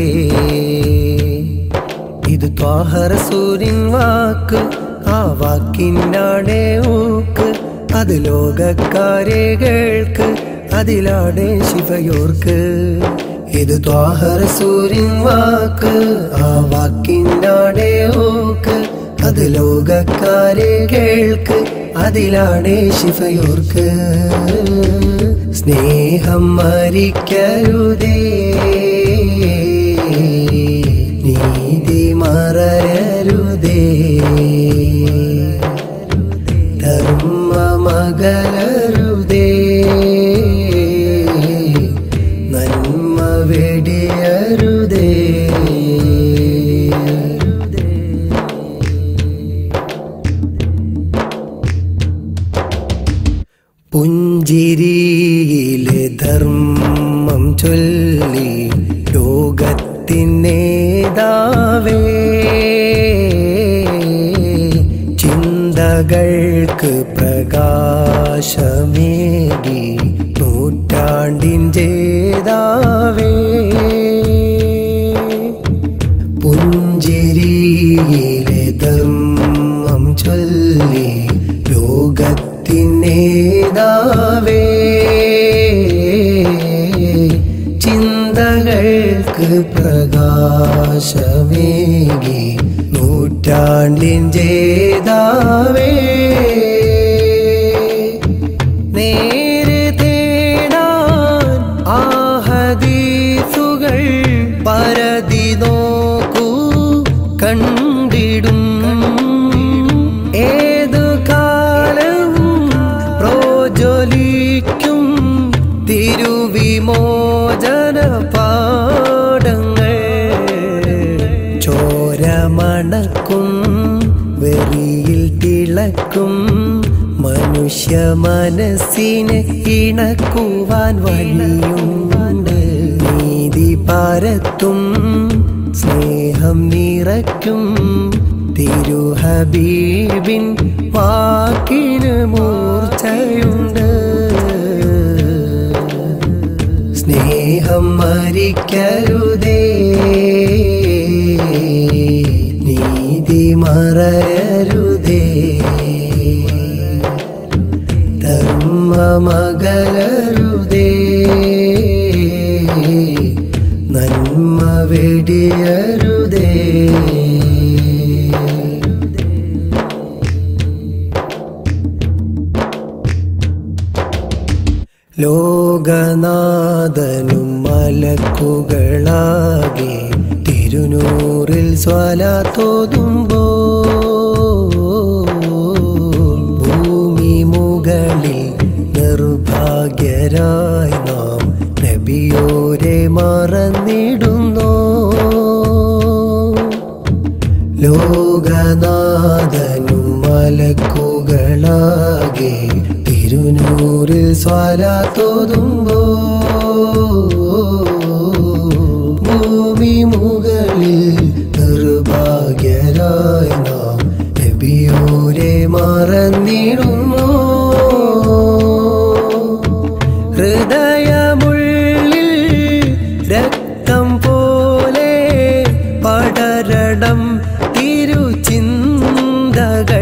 ഇത് ത്വാഹറസൂരിൻ വാക്ക് ആ വാക്കിനാണേ ഊക്ക് അത് ലോകക്കാരെ കേൾക്ക് അതിലാണേ ശിവയോർക്ക് ഇത് ത്വാഹറസൂരിൻ വാക്ക് ആ വാക്കിനാണേ ഊക്ക് അത് ലോകക്കാരെ കേൾക്ക് അതിലാണേ ശിവയോർക്ക് സ്നേഹം മരിക്കരുതേ നീതി മറയരുതേ ധർമ്മമകലരുതേ നന്മ വെടിയരുതേ പുഞ്ചിരിയിലെ ധർമ്മം ചൊല്ലി ലോകത്തിനേതാവേ ചിന്തകൾക്ക് പ്രകാശമേകി നൂറ്റാണ്ടിൻ ജേതാവേ പുഞ്ചിരിയിലെ ധർമ്മം ചൊല്ലി ലോകത്തിനേതാവേ ചിന്തകൾക്ക് പ്രകാശമേകി നൂറ്റാണ്ടിൻ ജേതാവേ നേര് തേടാൻ ആഹദീസുകൾ പരതി നോക്കൂ കണ്ടിടും ഏതു കാലവും പ്രോജ്വലിക്കും തിരുവിമോചന പാടങ്ങൾ ചോരമണക്കും വെറിയിൽ തിളക്കും മനുഷ്യ മനസ്സിനെ ഇണക്കുവാൻ വഴിയുണ്ട് നീതി പരത്തും സ്നേഹം നിറയ്ക്കും തിരുഹബീബിൻ വാക്കിന് മൂർച്ചയുണ്ട് മരിക്കരുതേ നീതി മറയരുതേ ധർമ്മമകലരുതേ നന്മ വെടിയരുതേ ലോകനാഥനും മലക്കുകളാകെ തിരുനൂറിൽ സ്വലാത്തോതുമ്പോ ഭൂമി മുകളിൽ നിർഭാഗ്യരായി നാം നബിയോരെ മറന്നിടുന്നോ ലോകനാഥനും മലക്കുകളാകെ തിരുനൂറിൽ സ്വലാത്തോതുമ്പോ ഭൂമി മുകളിൽ നിർഭാഗ്യരായി നാം നബിയോരെ മറന്നിടുന്നു ഹൃദയമുള്ളിൽ രക്തം പോലെ പടരടം തിരുചിന്തകൾ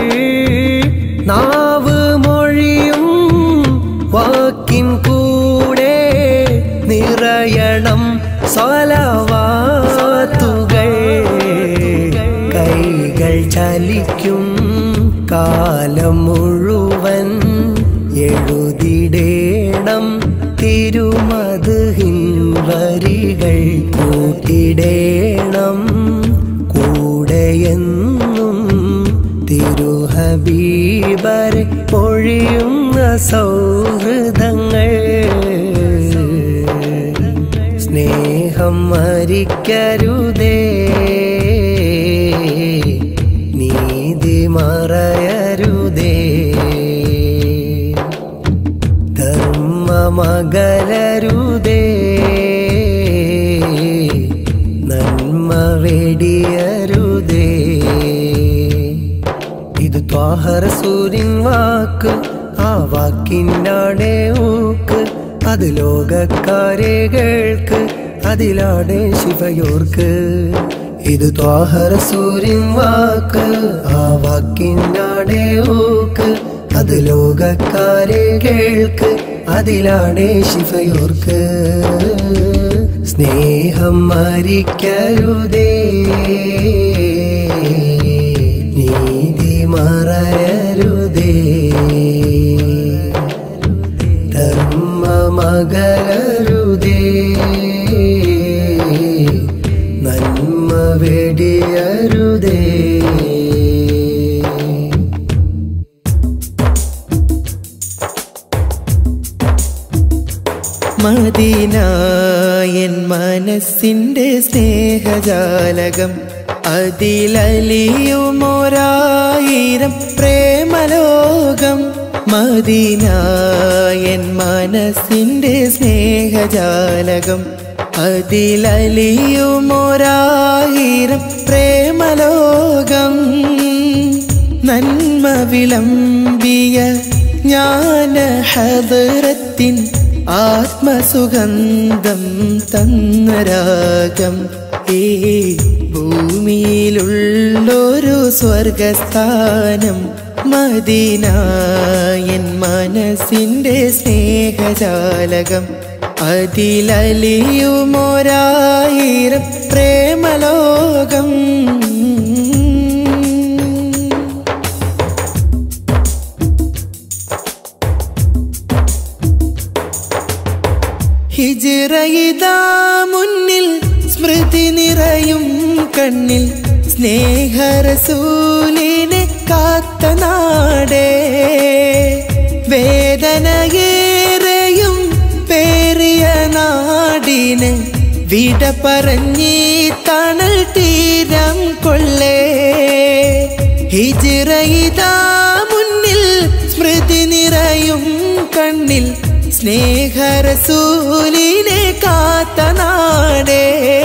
നാവ് മൊഴിയും വാക്കിൻ കൂടെ നിറയണം സ്വലവാത്തുകൾ കൈകൾ ചലിക്കും കാലം മുഴുവൻ എഴുതിടേണം തിരുമതുഹിൻ വരികൾ കൂട്ടിടേണം കൂടെയെന്നും തിരുഹബീബർ പൊഴിയുന്ന സൗഹൃദങ്ങൾ സ്നേഹം മരിക്കരുതേ നീതി മറയരുതേ ധർമ്മമകലരുതേ നന്മ വെടിയരുതേ ഇത് ത്വാഹറസൂരിൻ വാക്ക് ആ വാക്കിനാടെ ഊക്ക് അത് ലോകക്കാരെ കേൾക്ക് അതിലാടെ ശിവയോർക്ക് ഇത് ത്വാഹറസൂരിൻ വാക്ക് ആ വാക്കിനാടെ ഊക്ക് അത് ലോകക്കാരെ കേൾക്ക് അതിലാടെ ശിവയോർക്ക് സ്നേഹം മരിക്കരുതേ നീതി മറയരുതേ ധർമ്മമകരുതേ നന്മ വെടിയരുതേ മദീനായൻ മനസ്സിന്റെ സ്നേഹജാലകം അതിലലിയുമൊരായിരം പ്രേമലോകം മദീനായൻ മനസ്സിന്റെ സ്നേഹജാലകം അതിലലിയുമൊരായിരം പ്രേമലോകം നന്മ വിളമ്പിയ ജ്ഞാന ഹദറത്തിൻ ആത്മസുഗന്ധം തന്ന രാഗം ഈ ഭൂമിയിലുള്ളൊരു സ്വർഗസ്ഥാനം മദീനായൻ മനസ്സിൻ്റെ സ്നേഹജാലകം അതിലലിയുമൊരായിരം പ്രേമലോകം ഹിജിറയിതാ മുന്നിൽ സ്മൃതി നിറയും കണ്ണിൽ സ്നേഹരസൂലിനെ കാത്ത നാടേ വേദനയേറെയും പേറിയ നാടിന് വിട പറഞ്ഞീ തണൽ തീരം കൊള്ളേ ഹിജിറയിതാ മുന്നിൽ സ്മൃതി നിറയും കണ്ണിൽ സ്നേഹരസൂലിനെ കാത്ത നാടേ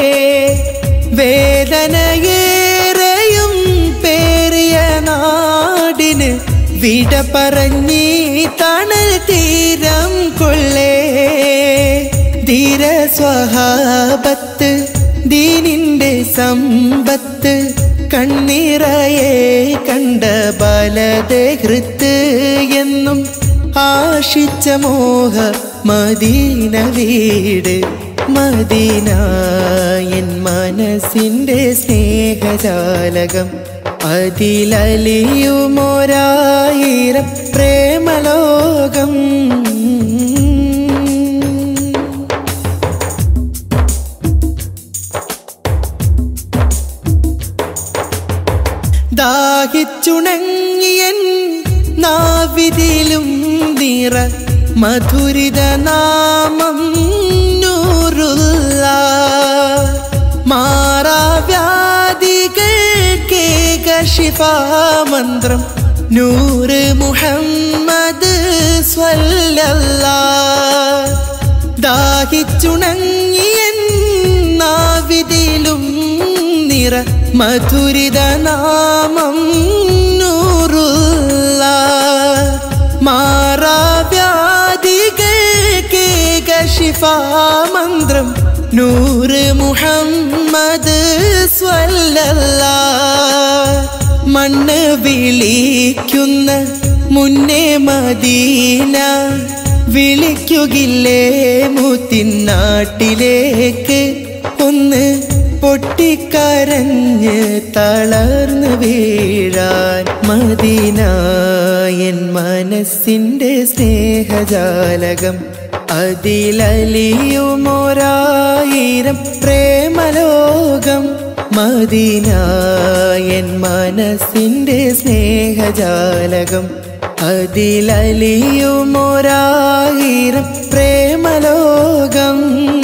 വേദനയേറെയും പേറിയ നാടിന് വിട പറഞ്ഞീ തണൽ തീരം കൊള്ളേ ധീര ധീര സ്വഹാബത്ത് ദീനിന്റെ സമ്പത്ത് കണ്ണീറയെ കണ്ട ബലതെ ഹൃത്ത് എന്നും ആശിച്ച മോഹ മദീന വീട് മദീന എൻ മനസ്സിന്റെ സ്നേഹജാലകം അതിലലിയുമൊരായിരം പ്രേമലോകം ദാഹിച്ചുണങ്ങിയൻ നാവിതിലും നിറ മധുരിത നാമം നൂറുള്ള മാറാവ്യാധികൾക്കേക ശിഫാമന്ത്രം നൂറ് മുഹമ്മദ് സ്വല്ലല്ലാ ദാഹിച്ചുണങ്ങിയൻ നാവിതിലും നിറ മധുരിത നാമം നൂറുള്ള മാറാവ്യാധികൾക്കേക ശിഫാമന്ത്രം നൂറ് മുഹമ്മദ് സ്വല്ലല്ലാ മണ്ണ് വിളിക്കുന്ന മുന്നേ മദീന വിളിക്കുകില്ലേ മുത്തിനാട്ടിലേക്ക് ഒന്ന് പൊട്ടിക്കരഞ്ഞ് തളർന്ന് വീഴാൻ മദീന എൻ മനസ്സിൻ്റെ സ്നേഹജാലകം അതിലലിയുമൊരായിരം പ്രേമലോകം മദീന എൻ മനസ്സിൻ്റെ സ്നേഹജാലകം അതിലലിയുമൊരായിരം പ്രേമലോകം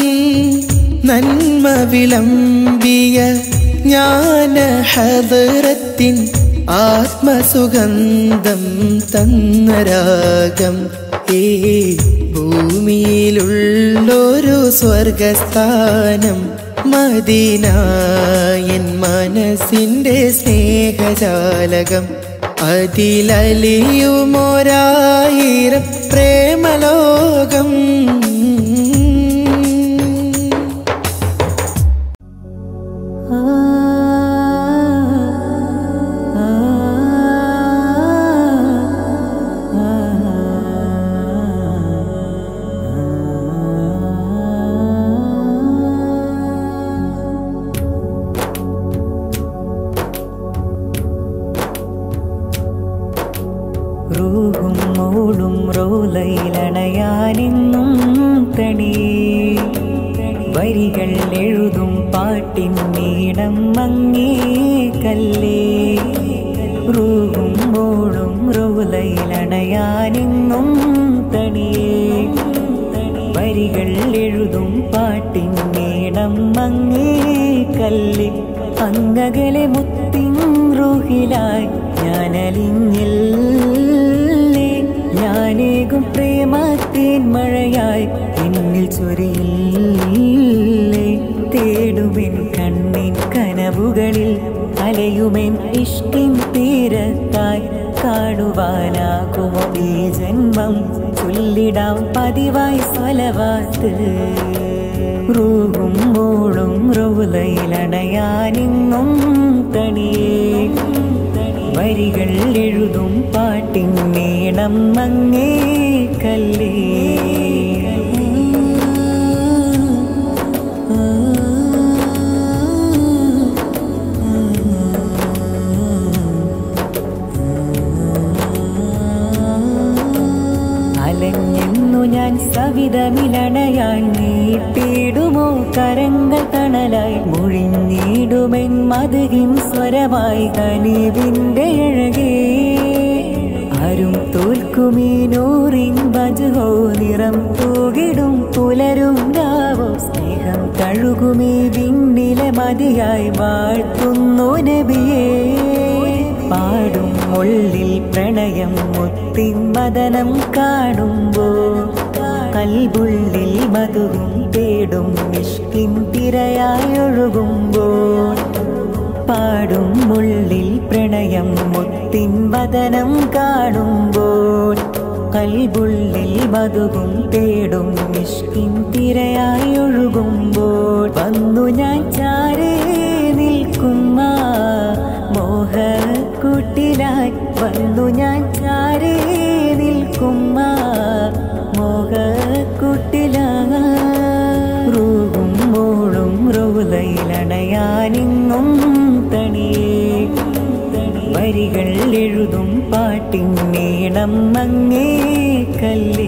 നന്മ വിളമ്പിയ ജ്ഞാന ഹദറത്തിൻ ആത്മസുഗന്ധം തന്ന രാഗം ഈ ഭൂമിയിലുള്ളൊരു സ്വർഗസ്ഥാനം മദീന എൻ മനസ്സിൻ്റെ സ്നേഹജാലകം അതിലലിയുമൊരായിരം പ്രേമലോകം റൂഹും മൂളും റോലയിലണയാനെന്നും തണി വരികൾ എഴുതും പാട്ടിൻ നീടം മങ്ങേ കല്ലേ റൂഹും മൂളും റോലയിലണയാനെന്നും തണിയേ വരികൾ എഴുതും പാട്ടിൻ നീടം മങ്ങേ കല്ലേ അങ്ങകലെ മുത്തിൻ റൂഹിലായി ഞാനലിഞ്ഞില്ലേ ഞാനേകും പ്രേമത്തേൻ മഴയായി എന്നിൽ ചൊരിയില്ലേ തേടുമെൻ കണ്ണിൻ കനവുകളിൽ അലയുമെൻ ഇഷ്കിൻ തീരത്തായി കാണുവാനാകുമോ ഈ ജന്മം ചൊല്ലിടാം പതിവായി സ്വലവാത്ത് റൂഹും മൂളും റോലയിലണയാനിന്നും തണിയേ വരികൾ എഴുതും പാട്ടിൻ നീണം മങ്ങേ കല്ലേ അലഞ്ഞെന്നു ഞാൻ സവിതമിലണയാൻ നീട്ടിടുമോ കരങ്ങൾ തണലായി മുഴിഞ്ഞിടുമെൻ മധുകിൻ സ്വരമായി കനിവിൻ്റെ അഴകേ ആരും തോൽക്കുമീ നൂറിൻ ബജുഹോ നിറം തൂകിടും പുലരും രാവോ സ്നേഹം തഴുകുമീ വിണ്ണിലെ മതിയായി വാഴ്ത്തുന്നു നബിയേ പാടും ഉള്ളിൽ പ്രണയം മുത്തിൻ മദനം കാണുമ്പോ കൽബുള്ളിൽ മധുവും തേടും നിഷ്കിൻ തിരയായി ഒഴുകുമ്പോൾ പാടും ഉള്ളിൽ പ്രണയം മുത്തിൻ വദനം കാണുമ്പോൾ കൽബുള്ളിൽ പതുകും തേടും നിഷ്കിൻ തിരയായി ഒഴുകുമ്പോൾ വന്നു ഞാൻ ചാരേ നിൽക്കുന്ന മോഹക്കൂട്ടിലായി വന്നു ഞാൻ ചാരേ നിൽക്കുന്ന മോഹക്കൂട്ടിലായി റൂഹും മോളും റോലയിലണയാനിന്നും തണിയേ വരികൾ എഴുതും പാട്ടിൻ നീളം മങ്ങേ കല്ലേ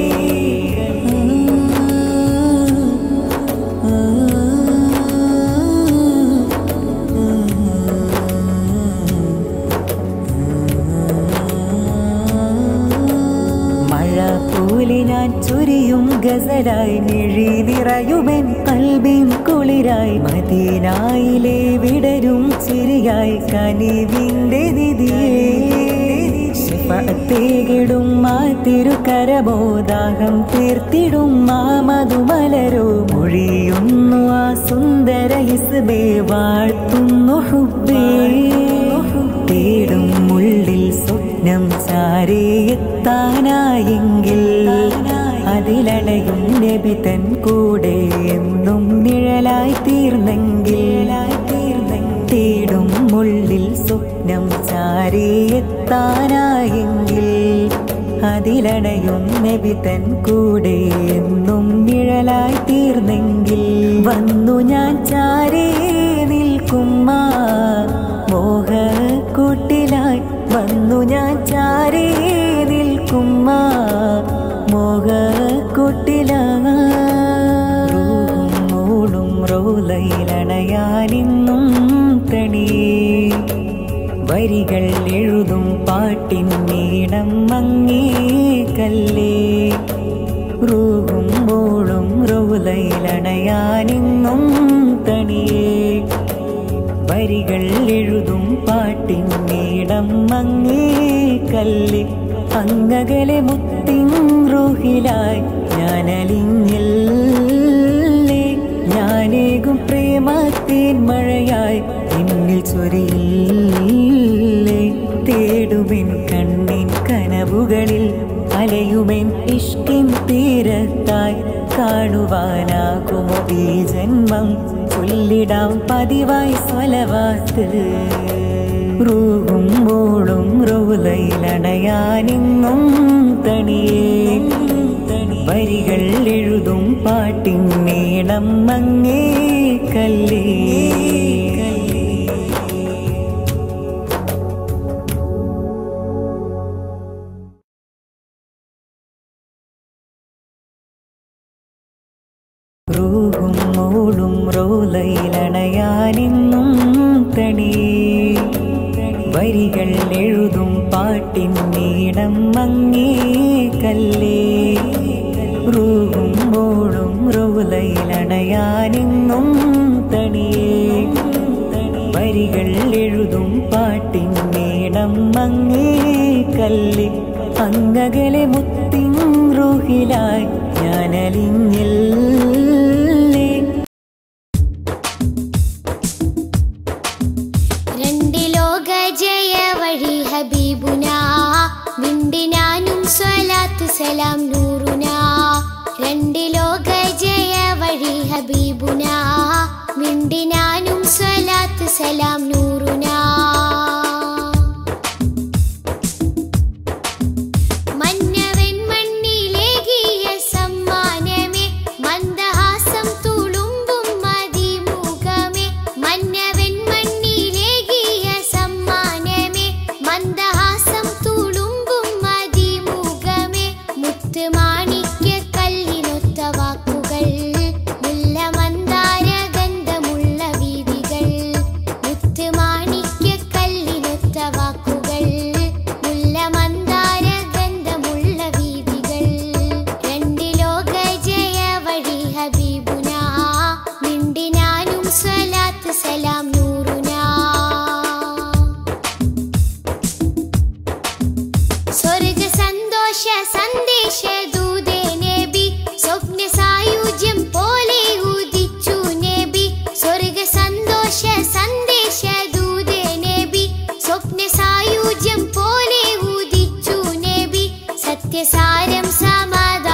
മഴ പോലെ ഞാൻ ചൊരിയും ഗസലായി മിഴി നിറയുമെൻ കൽബിൻ കുളിരായി മദീനായിലെ വിടരും ചിരിയായി കനിവിന്റെ നിധിയേ തേകിടും ആ തിരുക്കരബോധാകം തീർത്തിടും ആ മധുമലരോ മൊഴിയുന്നു ആ സുന്ദര ഇസ്ബേ വാഴ്ത്തുന്നു ഹുബേ തേടും ഉള്ളിൽ സ്വപ്നം ചാരിയെത്താനായെങ്കിൽ അതിലണയും നബി തൻ കൂടെ എന്നും നിഴലായി തീർന്നെങ്കിൽ തേടും ഉള്ളിൽ സ്വപ്നം ചാരിയെത്താനായെങ്കിൽ അതിലണയും നബി തൻ കൂടെ എന്നും നിഴലായി തീർന്നെങ്കിൽ വന്നു ഞാൻ ചാരേ നിൽക്കുമ്മ മോഹക്കൂട്ടിലായി വന്നു ഞാൻ ചാരേ നിൽക്കുമ്മ മോഹക്കൂട്ടിലായി മൂളും റോലയിലണയാനിന്നും തണിയേ വരികൾ എഴുതും പാട്ടിൻ നീളം മങ്ങേ കല്ലേ റൂഹും മോളും റോലയിലണയാനിന്നും തണിയേ വരികൾ എഴുതും പാട്ടിൻ നീളം മങ്ങേ കല്ല് അങ്ങകലെ മുത്തിൻ റൂഹിലായി ഞാനലിഞ്ഞില്ലേ ഞാനേകും പ്രേമത്തേൻ മഴയായി എന്നിൽ ചൊരിയില്ലേ തേടുമെൻ കണ്ണിൻ കനവുകളിൽ അലയുമെൻ ഇഷ്കിൻ തീരത്തായി കാണുവാനാകുമോ ഈ ജന്മം ചൊല്ലിടാം പതിവായി സ്വലവാത്ത് റൂഹും മോളും റോലയിലണയാനിന്നും തണിയേ വരികൾ എഴുതും പാട്ടിൻ നീളം മങ്ങേ കല്ലേ റൂഹും മോളും റോലയിലണയാനിന്നും തണിയേ വരികൾ എഴുതും പാട്ടിൻ നീളം മങ്ങേ കല്ലേ റൂഹും മോളും റോലയിലണയാനിന്നും തണിയേ വരികൾ എഴുതും പാട്ടിൻ നീളം മങ്ങേ കല്ല് അങ്ങകലെ മുത്തിൻ റൂഹിലായി ഞാനലിഞ്ഞില്ലേ രണ്ട് ലോക ജയ വഴി ഹബീബുന വിണ്ടിനാനും സ്വലാത്ത് സലാം നൂറുന രണ്ട് ലോക ജയ വഴി ഹബീബുന വിണ്ടിനാനും സ്വലാത്ത് സലാം നൂറുന മന്നവൻ മണ്ണിലേകിയ സമ്മാനമേ മന്ദഹാസം തുളുമ്പും മതിമുഖമേ മന്നവൻ മണ്ണിലേകിയ സമ്മാനമേ മന്ദഹാസം തുളുമ്പും മതിമുഖമേ മുത്ത് മാണിക്യ കല്ലിനൊത്ത വാക്കുകൾ മുല്ല മന്ദാര ഗന്ധമുള്ള വീതികൾ മുത്ത് മാണിക്യ കല്ലിനൊത്ത വാക്കുകൾ മുല്ല മന്ദാര ഗന്ധമുള്ള വീതികൾ രണ്ട് ലോക ജയ വഴി ഹബീബുന മിണ്ടിനാനും സ്വലാത്ത് സലാം നൂറുന സ്വർഗ സന്തോഷ സന്ദേശ ദൂതേ നബി സ്വപ്ന സായുജ്യം പോലെ ഉദിച്ചു നബി സ്വർഗ സന്തോഷ സന്ദേശ ദൂതേ നബി സ്വപ്ന സായുജ്യം പോലെ ഉദിച്ചു നബി സത്യസാരം സമാധാനം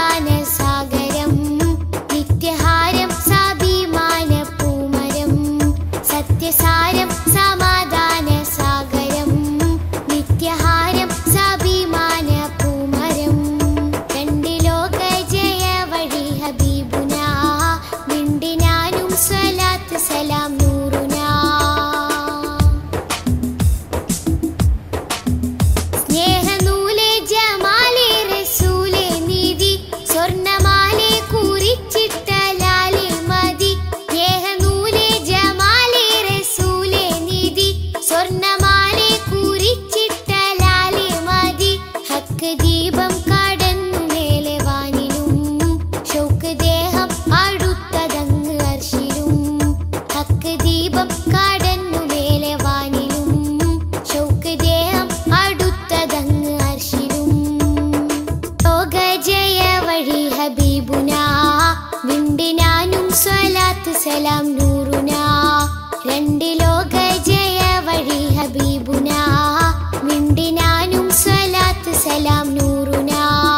ദീപം കടന്നു മേലെ വാനിലും ഷൗക്ക് ദേഹം അടുത്തതങ്ങ് അർഷിലും ലോക ജയ വഴി ഹബീബുന വിണ്ടിനാനും സ്വലാത്ത് സലാം നൂറുന രണ്ട് ലോക ജയ വഴി ഹബീബുന വിണ്ടിനാനും സ്വലാത്ത് സലാം നൂറുന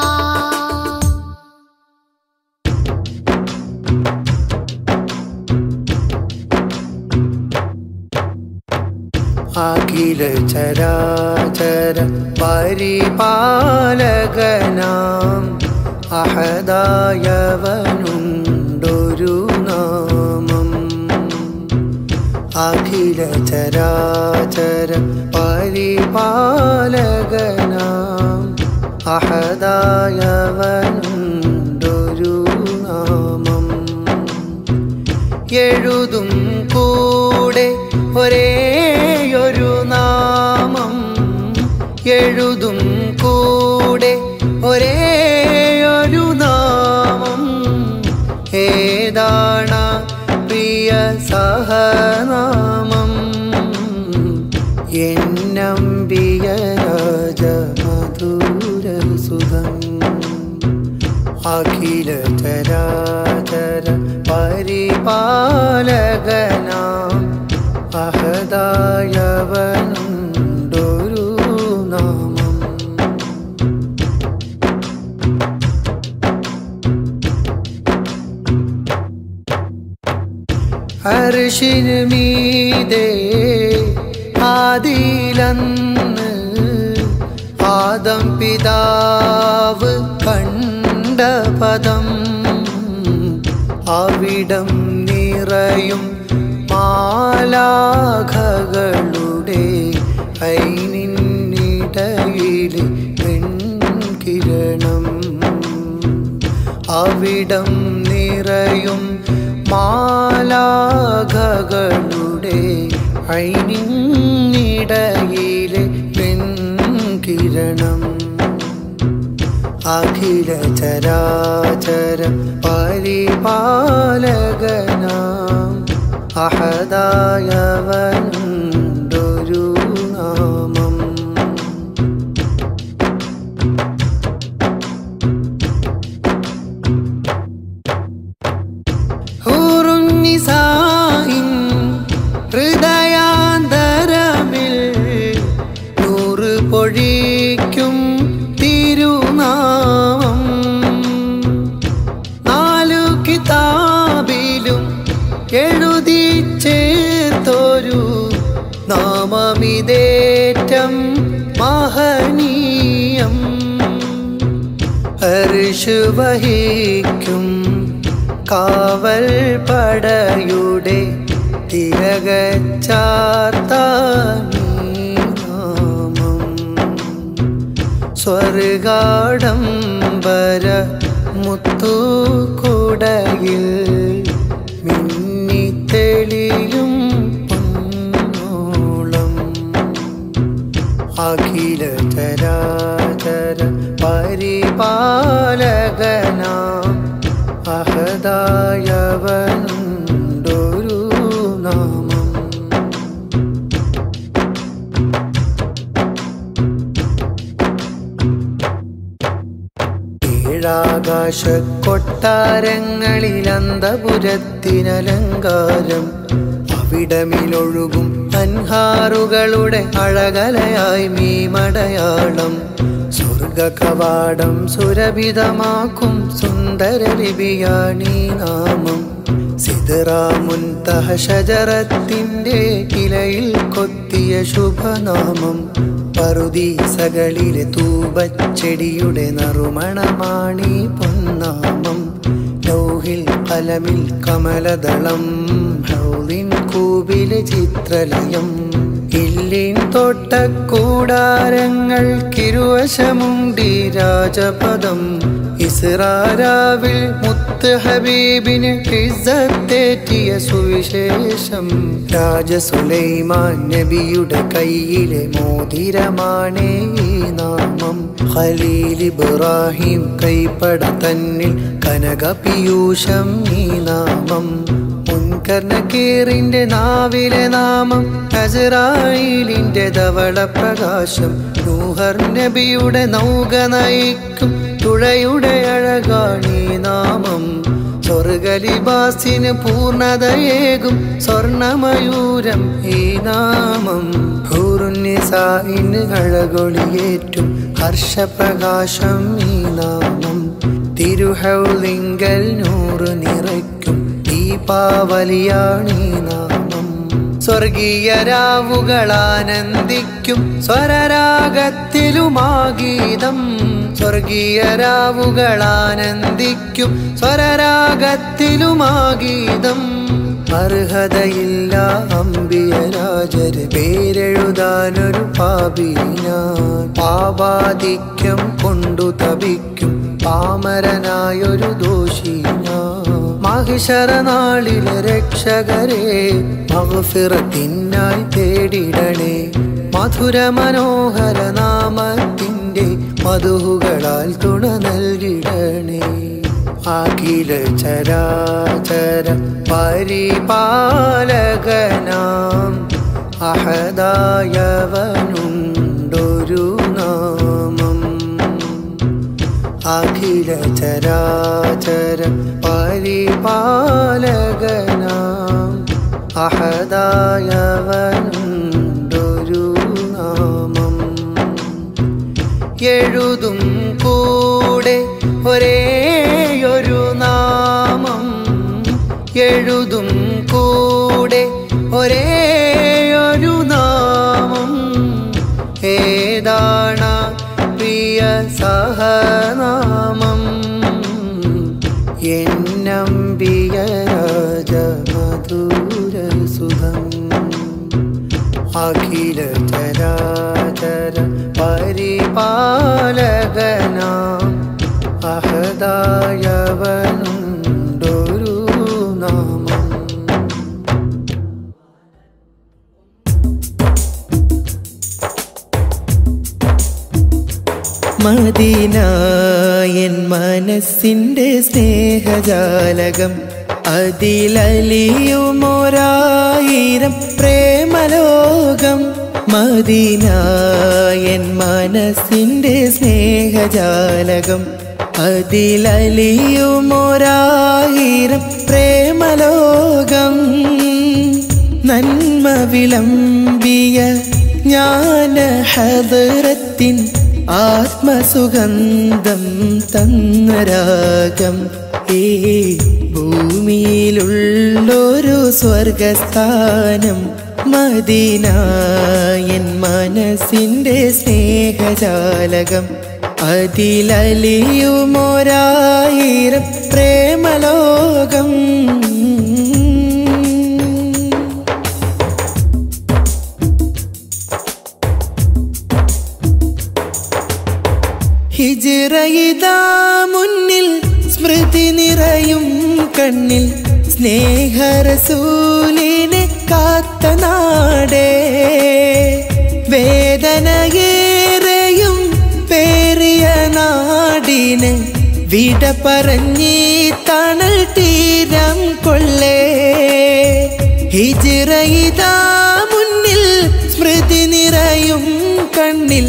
അഖില ചരാചര പരിപാലകനാം അഹദായവനുണ്ടൊരു നാമം അഖില ചരാചര പരിപാലകനാം അഹദായവനുണ്ടൊരു നാമം എഴുതും കൂടെ ഒരേയൊരു നാമം എഴുതും കൂടെ ഒരേയൊരു നാമം ഏതാണ പ്രിയ സഹനാമം എന്നമ്പിയ രാജ മധുരസുതം അഖില ചരാചര പരിപാലകനാം അഹദായവനുണ്ടൊരു നാമം അർഷിന് മീതേ ആദിലന്ന് ആദം പിതാവ് കണ്ട പദം അവിടം നിറയും മാലാഖകളുടെ ഐനിന്നിടയിൽ പെൺകിരണം അവിടം നിറയും മാലാഖകളുടെ ഐനിന്നിടയിലെ പെൺകിരണം അഖില ചരാചര പരിപാലകനാം അഹദായവനുണ്ടൊരു നാമം ഹൂറുന്നിസായിൻ ഹൃദയാന്തരമിൽ നൂറ് പൊഴിക്കും തിരുനാമം നാലു കിതാബിലും എഴുതി ചേർത്തൊരു നാമമിതേറ്റം മഹനീയം ഹർഷ് വഹിക്കും കാവൽ പടയുടെ തിരകച്ചാർത്താമം സ്വർഗാഡംബര മുത്തുകുടയിൽ മിന്നിത്തെളിയും പൊന്നോളം അഖില ചരാചര പരിപാലകനാം അഹദായവനുണ്ടൊരു നാമം ഏഴാകാശ കൊട്ടാരങ്ങളിൽ അന്തപുരത്തിനലങ്കാരം അവിടമിലൊഴുകും അൻഹാറുകളുടെ അഴകലയായി മീമടയാളം സ്വർഗ കവാടം സുരഭിതമാക്കും സുന്ദര ലിപിയാണീ നാമം സിദറാമുൻതഹ ഷജറത്തിന്റെ ഇലയിൽ കൊത്തിയ ശുഭനാമം പറുദീസകളിലെ തൂബച്ചെടിയുടെ നറുമണമാണി പൊന്നാമം ലൗഹിൽ കലമിൽ കമലദളം ഹൗലിൻ കൂവിലെ ചിത്രലയം ഇല്ലിൻ തോട്ടക്കൂടാരങ്ങൾക്കിരുവശമുണ്ടി രാജപദം ഇസ്രാരാവിൽ മുത്ത് ഹബീബിന് ഇസ്സത്തേറ്റിയ സുവിശേഷം രാജ സുലൈമാൻ നബിയുടെ കയ്യിലെ മോതിരമാണേ ഈ നാമം ഖലീൽ ഇബ്രാഹിം കൈപ്പട തന്നിൽ കനക പീയൂഷം ഈ നാമം മുൻ മുൻകർണക്കീറിന്റെ നാവിലെ നാമം ഹസറായിലിന്റെ ധവള പ്രകാശം നൂഹർ നബിയുടെ നൗക നയിക്കും തുഴയുടെ അഴകാണീ നാമം സ്വർഗലിബാസിന് പൂർണ്ണതയേകും സ്വർണമയൂരം ഈ നാമം ഹൂറുന്നിസായിന് അഴകൊളിയേറ്റും ഹർഷപ്രകാശം ഈ നാമം തിരുഹൗലിങ്കൽ നൂറ് നിറയ്ക്കും ഈ പാവലിയാണീ നാമം സ്വർഗീയ രാവുകളാനന്ദിക്കും സ്വരരാഗത്തിലുമാഗീതം സ്വർഗീയ രാവുകളാനന്ദിക്കും സ്വരരാഗത്തിലുമാഗീതം അർഹതയില്ല അമ്പിയ രാജര് പേരെഴുതാനൊരു പാപി ഞാൻ പാപാധിക്യം കൊണ്ടു തപിക്കും പാമരനായൊരു ദോഷി ഞാൻ മഹിഷരനാളിലെ രക്ഷകരെ മഹഫിറത്തിനായി തേടിടണേ മധുര മനോഹര നാമത്തിൻ്റെ മധുഹുകളാൽ തുണ നൽകിടണേ അഖില ചരാചര പരിപാലകനാം അഹദായവനുണ്ടൊരു നാമം അഖില ചരാചര പരിപാലകനാം അഹദായവനുണ്ടൊരു നാമം എഴുതും കൂടെ ഒരേയൊരു നാമം എഴുതും കൂടെ ഒരേയൊരു നാമം ഏതാണ പ്രിയ സഹനാമം എന്നമ്പിയ രാജമധുരസുധം അഖില ചരാചര പരിപാലകനാം അഹദായവനുണ്ടൊരു നാമം മദീനായൻ മനസ്സിൻ്റെ സ്നേഹജാലകം അതിലലിയുമൊരായിരം പ്രേമലോകം മദീനായൻ മനസ്സിൻ്റെ സ്നേഹജാലകം അതിലലിയുമൊരായിരം പ്രേമലോകം നന്മ വിളമ്പിയ ജ്ഞാന ഹദറത്തിൻ ആത്മസുഗന്ധം തന്ന രാഗം ഈ ഭൂമിയിലുള്ളൊരു സ്വർഗസ്ഥാനം മദീനായൻ മനസ്സിൻ്റെ സ്നേഹജാലകം അതിലലിയുമൊരായിരം പ്രേമലോകം ഹിജിറയിതാ മുന്നിൽ സ്മൃതി നിറയും കണ്ണിൽ സ്നേഹരസൂലിനെ കാത്ത നാടേ വേദനയേറെയും പേറിയ നാടിന് വിട പറഞ്ഞീ തണൽ തീരം കൊള്ളേ ഹിജിറയിതാ മുന്നിൽ സ്മൃതി നിറയും കണ്ണിൽ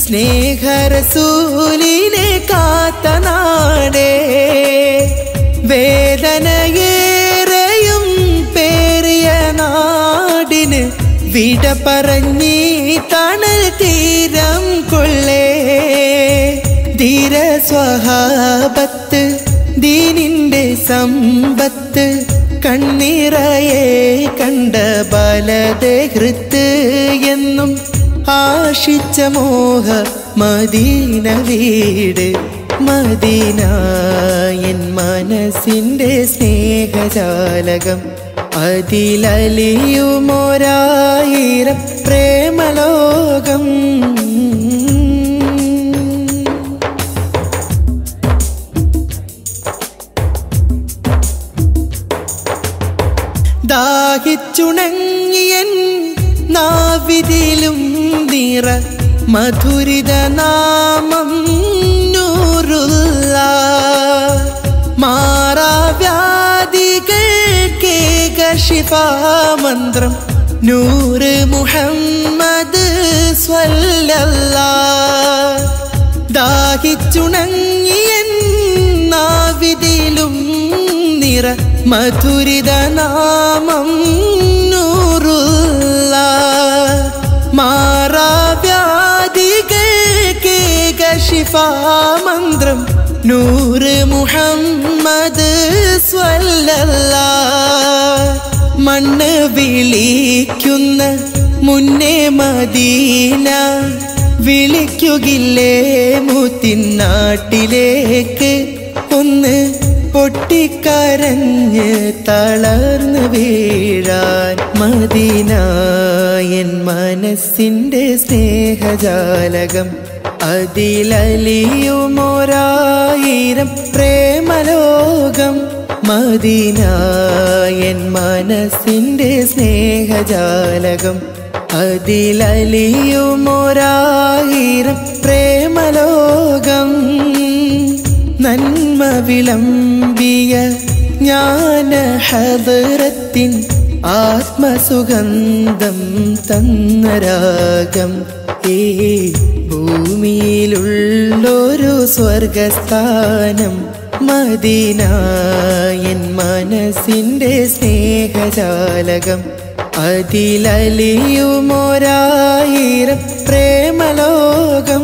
സ്നേഹരസൂലിനെ കാത്ത നാടേ വേദനയേറെയും പേറിയ നാടിന് വിട പറഞ്ഞീ തണൽ തീരം കൊള്ളേ ധീര സ്വഹാബത്ത് ദീനിന്റെ സമ്പത്ത് കണ്ണീറയെ കണ്ട ബലതെ ഹൃത്ത് എന്നും ആശിച്ച മോഹ മദീന വീട് മദീന എൻ മനസ്സിൻ്റെ സ്നേഹജാലകം അതിലലിയുമൊരായിരം പ്രേമലോകം ദാഹിച്ചുണങ്ങിയൻ നാവിതിലും നിറ മധുരിത നാമം നൂറുള്ള മാറാവ്യാധികൾ കേക ശിഫാമന്ത്രം നൂറ് മുഹമ്മദ് സ്വല്ലല്ലാ ദാഹിച്ചുണങ്ങിയൻ നാവിതിലും നിറ മധുരിത നാമം നൂറുള്ള മാറാവ്യാധികേക ശിഫാമന്ത്രം നൂറ് മുഹമ്മദ് സ്വല്ലല്ലാ മണ്ണ് വിളിക്കുന്ന മുന്നേ മദീന വിളിക്കുകില്ലേ മുത്തിനാട്ടിലേക്ക് ഒന്ന് പൊട്ടിക്കരഞ്ഞ് തളർന്ന് വീഴാൻ മദീനായൻ മനസ്സിൻ്റെ സ്നേഹജാലകം അതിലലിയുമൊരായിരം പ്രേമലോകം മദീനായൻ മനസ്സിൻ്റെ സ്നേഹജാലകം അതിലലിയുമൊരായിരം പ്രേമലോകം നന്മ വിളമ്പിയ ജ്ഞാന ഹദറത്തിൻ ആത്മസുഗന്ധം തന്ന രാഗം ഈ ഭൂമിയിലുള്ളൊരു സ്വർഗസ്ഥാനം മദീനായൻ മനസ്സിൻ്റെ സ്നേഹജാലകം അതിലലിയുമൊരായിരം പ്രേമലോകം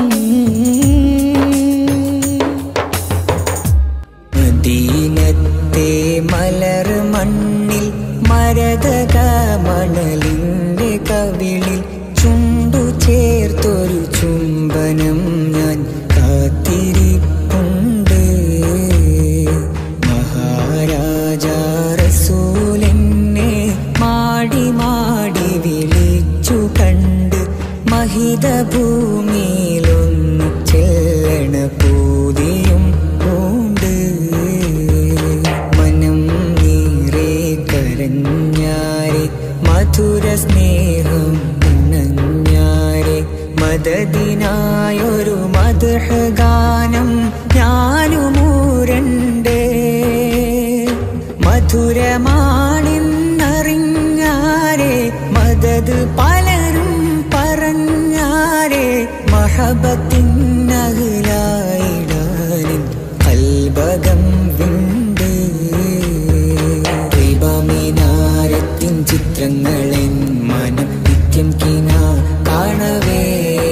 മദീനത്തെ മലർ മണ്ണിൽ മരതക മണലിൻ്റെ കവിളിൽ ചുണ്ടു ചേർത്തൊരു ചുംബനം ഞാൻ കാത്തിരിപ്പുണ്ട് മഹാരാജ റസൂലെന്നെ മാടി മാടി വിളിച്ചു കണ്ട് മഹിത ഭൂമിയിലൊന്നു ചെല്ലണ പൂതിയും ഉണ്ട് മനം നീറേ കരഞ്ഞാരെ മധുര സ്നേഹം ഉണഞ്ഞാരെ മദദിനായൊരു മധുഹ ഗാനം ഞാനുമൂരണ്ടേ മധുരമാണെന്നറിഞ്ഞാരെ മദത് പലരും പറഞ്ഞാരെ മഹബത്തിനകലായിടാനിൻ കൽബകം വിണ്ട് ദീപമിനാരത്തിൻ ചിത്രങ്ങളെൻ മനം നിത്യം കിന കാണവേ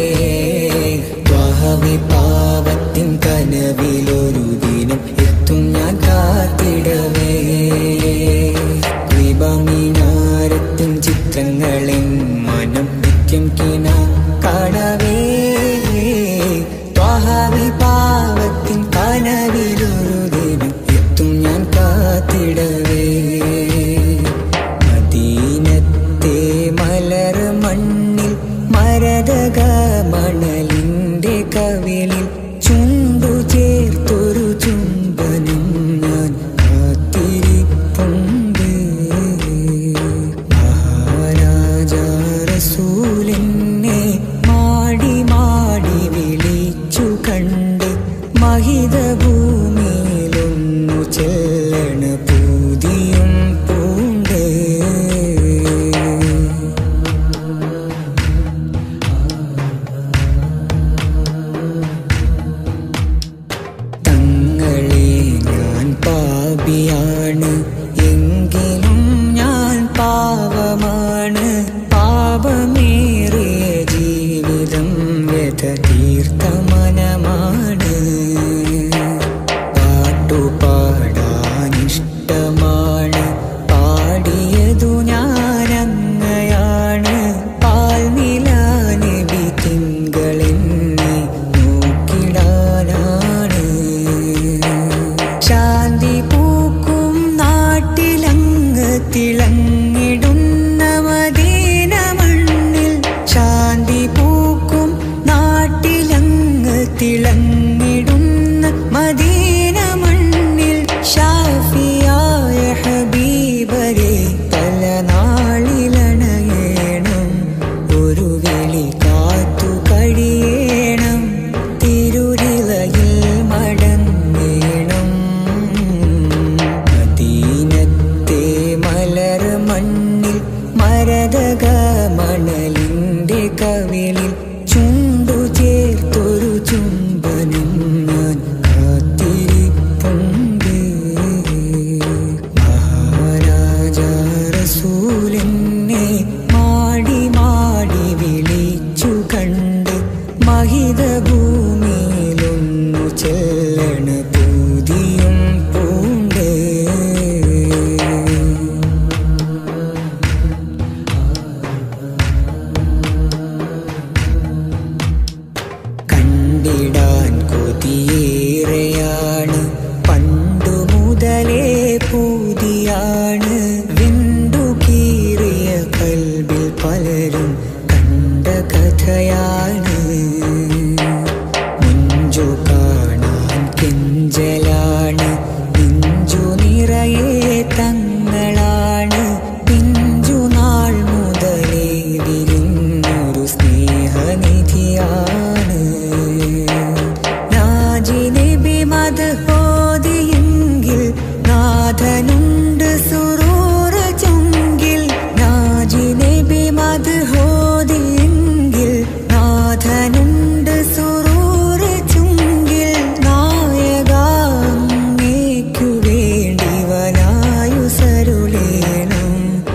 ത്വാഹവി പാവത്തിൻ കനവിലൊരു ദിനം എത്തും ഞാൻ കാത്തിടവേ ദീപമിനാരത്തിൻ ചിത്രങ്ങളെൻ മനം നിത്യം കിന കാണവേ മരതക മണലിൻ്റെ കവിളിൽ ചുണ്ടു ചേർത്തൊരു ചുംബനം ഞാൻ കാത്തിരിപ്പുണ്ട് മഹാരാജ റസൂലെന്നെ മാടി മാടി വിളിച്ചു കണ്ട് മഹിത ഭൂമിയിലൊന്നു ചെല്ലണ പൂതിയും പൂണ്ട് കണ്ടിടാൻ കൊതിയേറെയാണ് പണ്ടു മുതലേ പൂതിയാണ് വിണ്ടു കീറിയ കൽബിൽ പലരും കണ്ട കഥയാണ് മുഞ്ചു കാണാൻ കെഞ്ചലാണ് പിഞ്ചു നിറയെ തങ്ങളാണ് പിഞ്ചു നാൾ മുതലേ വിരിഞ്ഞൊരു സ്നേഹനിധിയാണ് നാജിനബി മത് ഹോദിയെങ്കിൽ നാഥനുണ്ട് സുറൂറ ചുങ്കിൽ നാജിനബി മത് ഹോദിയെങ്കിൽ നാഥനുണ്ട് സുറൂറ ചുങ്കിൽ നായകേക്കു വേണ്ടി വനായു സരുളേണം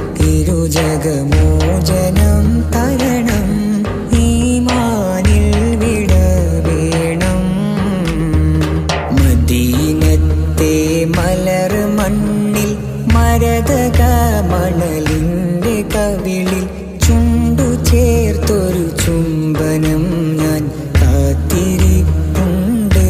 തിരുജഗമോചനം തരണം ഈമാനിൽ വിട വേണം മദീനത്തെ മലർ മണ്ണിൽ മരതക മണലിൻ്റെ കവിളിൽ ചുണ്ടു ചേർത്തൊരു ചുംബനം ഞാൻ കാത്തിരിപ്പുണ്ട്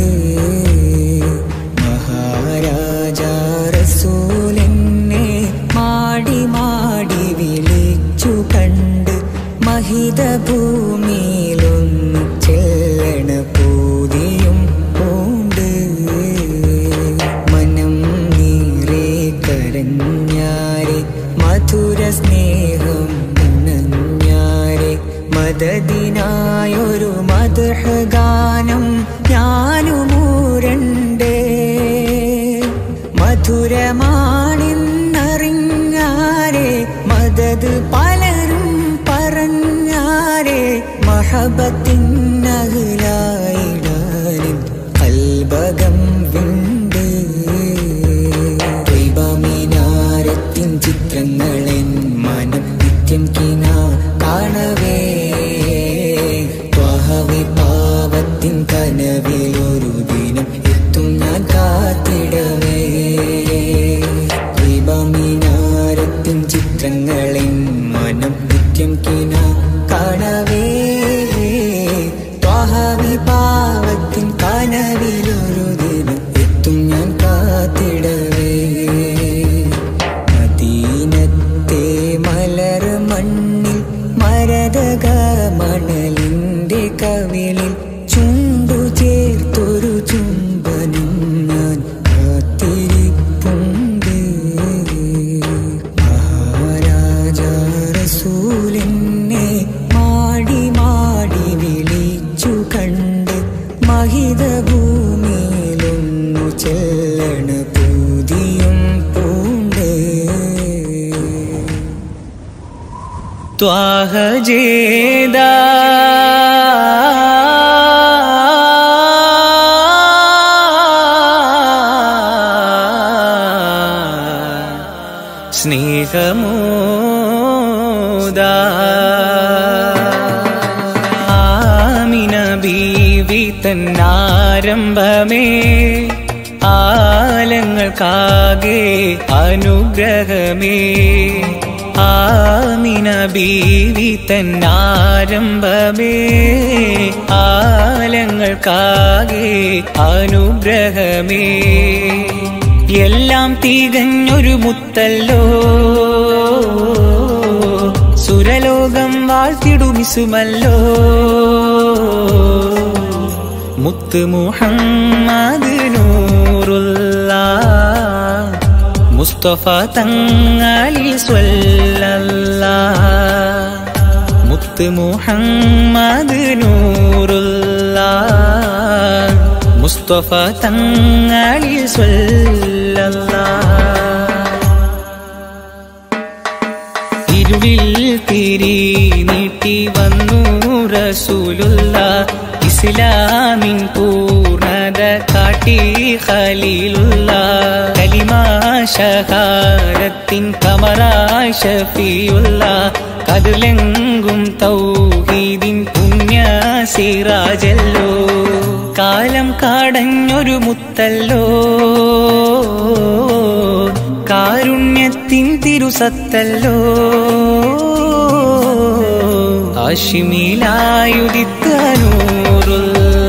മഹാരാജ റസൂലെന്നെ മാടി മാടി വിളിച്ചു കണ്ട് മഹിത ഭൂമിയിലൊന്നു ചെല്ലണ പൂതിയും പൂണ്ട് മനം നീറേ കരഞ്ഞാരെ മധുര സ്നേഹം ഉണഞ്ഞാരെ മദദിനായൊരു മധുഹ ഗാനം ഞാനുമൂരണ്ടേ മധുരമാണെന്നറിഞ്ഞാരെ മദത് പലരും പറഞ്ഞാരെ മഹബത്തിനകലായിടാനും കൽബകം വിണ്ട് ദൈവമിനാരത്തിൻ ചിത്രങ്ങളെൻ മനം നിത്യം കിന കാണവേ ത്വഹവി പാവത്തിൻ കനവിലൊരു ദിനം എത്തും ഞാൻ കാത്തിടവേ ദീപമിനാരത്തിൻ ചിത്രങ്ങളെൻ മനം നിത്യം കിന കാണവേ ത്വഹവി പാവത്തിൻ കനവിലൊരു ദിനം എത്തും ഞാൻ കാത്തിടവേ മദീനത്തെ മലർ മണ്ണിൽ മരതക മണലിൻ്റെ കവിളിൽ ചുണ്ടു ചേർത്തൊരു ചുംബനം ഞാൻ കാത്തിരിപ്പുണ്ട് മഹാരാജ റസൂലെന്നെ മാടി മാടി വിളിച്ചു കണ്ട് മഹിത ഭൂമിയിലൊന്നു ചെല്ലണ പൂതിയും പൂണ്ട് ത്വാഹ ജേദ സ്നേഹമോദ ആമിന ബീവി തന്നാരംഭമേ ആലങ്ങൾക്കാകെ അനുഗ്രഹമേ ആമിന ബീവി തന്നാരംഭമേ ആലങ്ങൾക്കാകെ അനുഗ്രഹമേ എല്ലാം തികഞ്ഞൊരു മുത്തല്ലോ സുരലോകം വാഴ്ത്തിടുമിസുമല്ലോ മുത്ത് മുഹമ്മദ് നൂറുള്ള മുസ്തഫ തങ്ങളിൽ സ്വല്ലല്ല മുത്ത് മുഹമ്മദ് നൂറുള്ള മുസ്തഫ തങ്ങളിൽ സ്വല്ലല്ല മുൻപിൽ തിരി നീട്ടി വന്നു റസൂലുള്ള ഇസ്ലാമിൻ പൂർണ്ണത കാട്ടി ഖലീലുള്ള കലിമാ ഷഹാരത്തിൻ കമറായ ഷഫിയുള്ള കതിലെങ്കും തൗഹീദിൻ പുണ്യ സിറാജല്ലോ കാലം കാടഞ്ഞൊരു മുത്തല്ലോ കാരുണ്യത്തിൻ തിരുസത്തല്ലോ ആശിമിലായുദിത്തനൂറുള്ള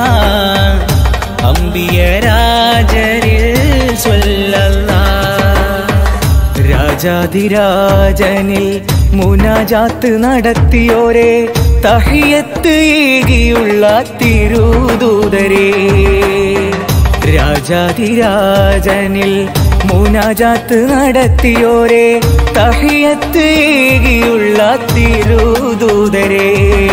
അമ്പിയരാജരിൽ സ്വല്ലല്ലാ രാജാതിരാജനിൽ മുനാജാത്ത് നടത്തിയോരെ തഹിയത്ത് ഏകിയുള്ള തിരുദൂതരേ രാജാതിരാജനിൽ മുനാജാത്ത് നടത്തിയോരെ തഹിയത്ത് ഏകിയുള്ള തിരുദൂതരേ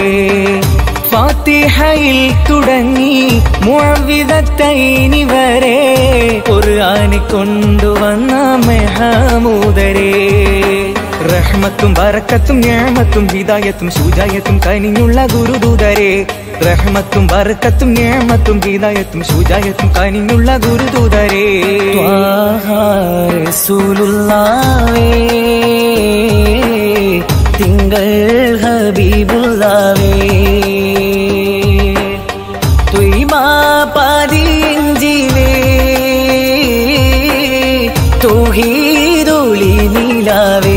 ഫാത്തിഹയിൽ തുടങ്ങി മുഴവിധത്തൈനി വരെ ഖുർആന് കൊണ്ടുവന്ന മെഹമൂദരേ റഹ്മത്തും ബറക്കത്തും ഞാമത്തും ഹിദായത്തും ശുജായത്തും കനിഞ്ഞുള്ള ഗുരുദൂതരെ റഹ്മത്തും ബറക്കത്തും ഞാമത്തും ഹിദായത്തും ശുജായത്തും കനിഞ്ഞുള്ള ഗുരുദൂതരെ റസൂലുള്ളാവേ തിങ്കൾ ഹബീബുള്ളാവേ ത്വയ്മാ പതിയഞ്ചിലേ തൗഹീദൊളി നിലാവേ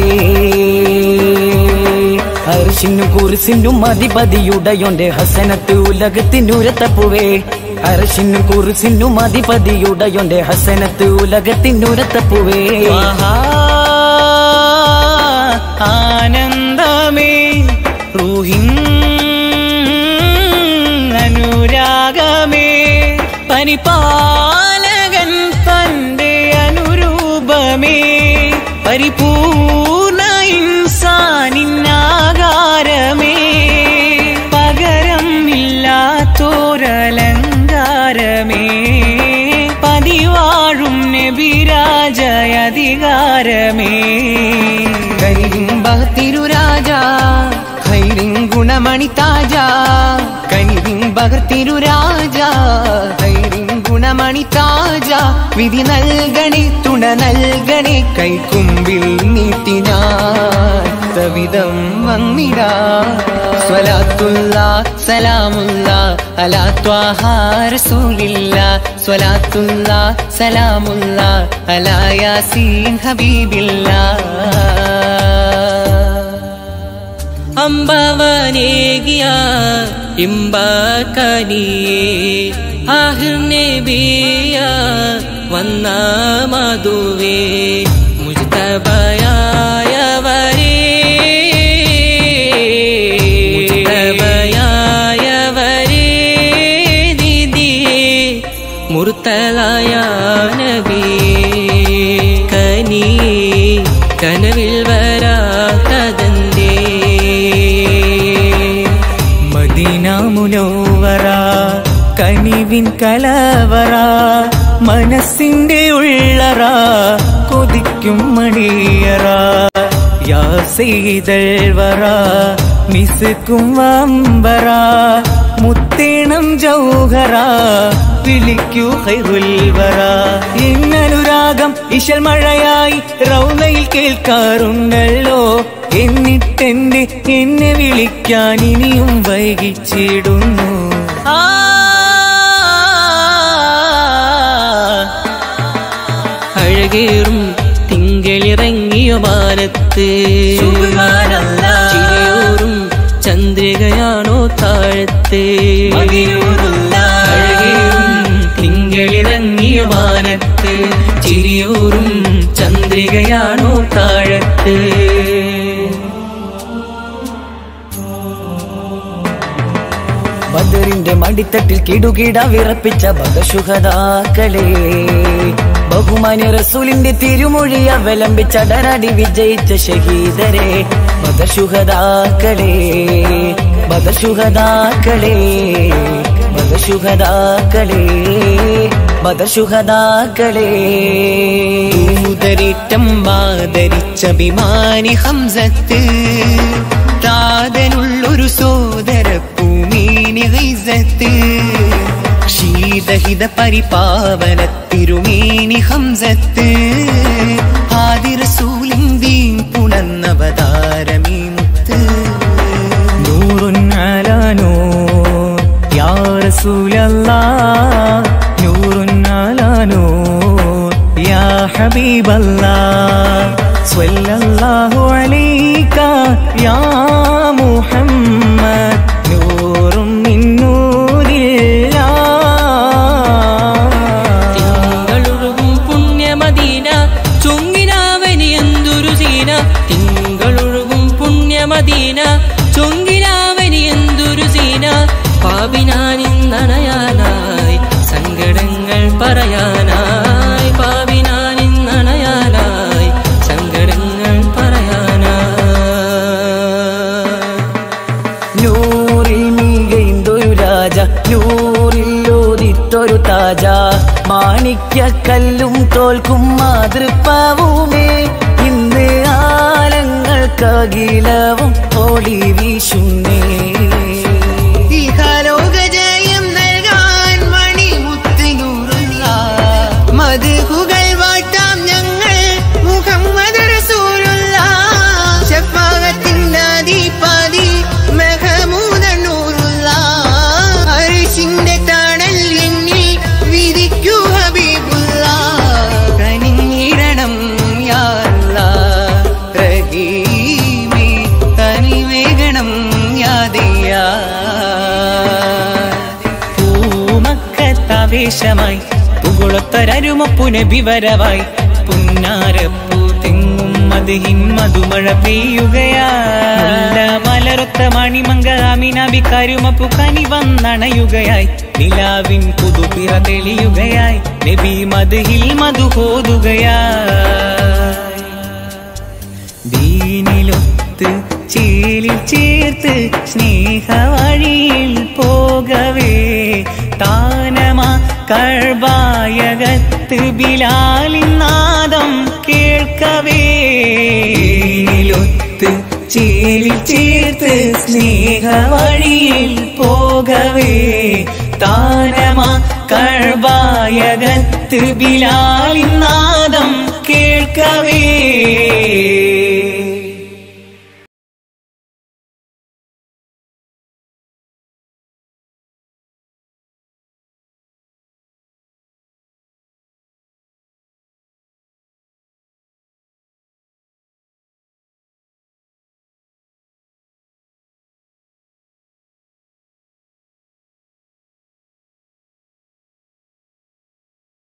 അർഷിനും കുറിസിനും അധിപതിയുടയോന്റെ ഹസനത്ത് ഉലകത്തിനുരത്തപ്പുവേ അർഷിനും കുറിസിനും അധിപതിയുടയോന്റെ ഹസനത്ത് ഉലകത്തിനുരത്തപ്പുവേ ആനന്ദമേ റൂഹിൻ അനുരാഗമേ പരിപാലകൻ തന്റെ അനുരൂപമേ പരിപൂർണ ഇൻസാനിന്നാകാരമേ പകരം ഇല്ലാത്തോരലങ്കാരമേ പതിവാഴും നബിരാജയധികാരമേ കരിമ്പത്തിരുരാജ ഹൈരിൻ ഗുണമണി താജ കനിരിമ്പകത്തിരുരാജ ഹൈരിൻ ഗുണമണി താജ വിധി നൽകണി തുണ നൽകണി കൈക്കുമ്പിൽ നീട്ടിനാൻ സവിധം വന്നിടാ സ്വലാത്തുള്ള സലാമുള്ള അലാ ത്വാഹ റസൂലില്ല സ്വലാത്തുള്ള സലാമുള്ള അലാ യാസീൻ ഹബീബില്ല അമ്പവനേകിയ ഇമ്പകനിയേ ആഹിർനബിയ വന്ന മധുവേ മുജ്തബയായവരേ മുജ്തബയായവരേ ദിദിയേ മുർത്തലായ നബിയേ കനിയേ കനവിൽ വരാത്തതന്തേ മദീന മുനോവറ കനിവിൻ കലവറ മനസ്സിന്റെ ഉള്ളറ കൊതിക്കും മണിയറ യാ സെയ്തൽവറ മിസുക്കും വമ്പറ മുത്തേണം ജൗഹറ വിളിക്കൂ ഹൈറുൽവറ എന്നനുരാഗം ഇശൽ മഴയായി റൗലയിൽ കേൾക്കാറുണ്ടല്ലോ എന്നിട്ടെന്റെ എന്നെ വിളിക്കാൻ ഇനിയും വൈകിച്ചിടുന്നു ആ അഴകേറും തിങ്കളിറങ്ങിയ മാനത്ത് ചിരിയോറും ചന്ദ്രികയാണോ താഴത്ത് അഴകേറും തിങ്കളിറങ്ങിയ മാനത്ത് ചിരിയോറും ചന്ദ്രികയാണോ താഴത്ത് ബദറിന്റെ മടിത്തട്ടിൽ കിടുകിട വിറപ്പിച്ച ബദശുഹദാക്കളെ ബഹുമാന്യ റസൂലിന്റെ തിരുമൊഴി അവലംബിച്ചടരടി വിജയിച്ച ഷഹീദരെ ബദശുഹദാക്കളെ ബദശുഹദാക്കളെ ബദശുഹദാക്കളെ ബദശുഹദാക്കളെ ൂതരിട്ടം ആദരിച്ചഭിമാനി ഹംസത്ത് താതനുള്ളൊരു സോദര ഭൂമീനി ഹൈസത്ത് ശീതഹിത പരിപാവന തിരുമേനി ഹംസത്ത് ആദിറസൂലിന്ദീൻ പുണന്നവതാരമീ മുത്ത് നൂറുൻ അലാ നൂർ യാ റസൂലല്ലാഹ് നൂറുൻ അലാ നൂർ യാ ഹബീബല്ലാഹ് സ്വല്ലല്ലാഹു അലൈക യാ മുഹമ്മദ് നൂറും മിൻ നൂരില്ലാഹ് തിങ്കളൊഴുകും പുണ്യമദീന ചൊങ്കിനാവനി എന്തൊരു സീന തിങ്കളൊഴുകും പുണ്യമദീന ചൊങ്കിനാവനി എന്തൊരു സീന പാപിനാനിന്നണയാനായി സങ്കടങ്ങൾ പറയാനായി പാപിനാനിന്നണയാനായി സങ്കടങ്ങൾ പറയാനായി നൂറിൽ മീകൈന്തൊരു രാജ നൂറിൽ ഓതിത്തൊരു താജ മാണിക്യ കല്ലും തോൽക്കും മാതൃപ്പാവുമേ ഇന്ന് ആലങ്ങൾക്കകിലവും ഓടി വീശുന്നേ ഇഹലോകജയം നൽകാൻ മണിമുത്തിനൂറുള്ള മധുഹുകൾ വാട്ടാം ഞങ്ങൾ മുഹമ്മദ് റസൂലുള്ള ശഫാകത്തിനാദിപാതി മെഹമൂദനൂറുള്ള അരിശിന്റെ തണൽ എന്നിൽ വിധിക്കൂ ഹബീബുള്ള കനിഞ്ഞിടണം യാ അല്ലാഹ് റഹീമേ തനിവേഗണം യാദിയാ പൂമക്കത്താവേശമായി പുകുളത്തൊരരുമപ്പുനബിവരവായി പുന്നാരപ്പൂ തെങ്ങും മതിഹിൻ മധുമഴ പെയ്യുകയായി മലരൊത്ത മണിമങ്ക അമിനബി കരുമപ്പു കനി വന്നണയുകയായി നിലാവിൻ പുതുപിറ തെളിയുകയായി നബി മധുഹിൽ മധുഹോതുകയായി ദീനിലൊത്ത് ചേലിൽ ചേർത്ത് സ്നേഹവഴിയിൽ പോകവേ താനമാ കഴ്വായകത്ത് ബിലാലിൻ നാദം കേൾക്കവേ ദീനിലൊത്ത് ചേലിൽ ചേർത്ത് സ്നേഹവഴിയിൽ പോകവേ താനമാ കഴ്വായകത്ത് ബിലാലിൻ നാദം കേൾക്കവേ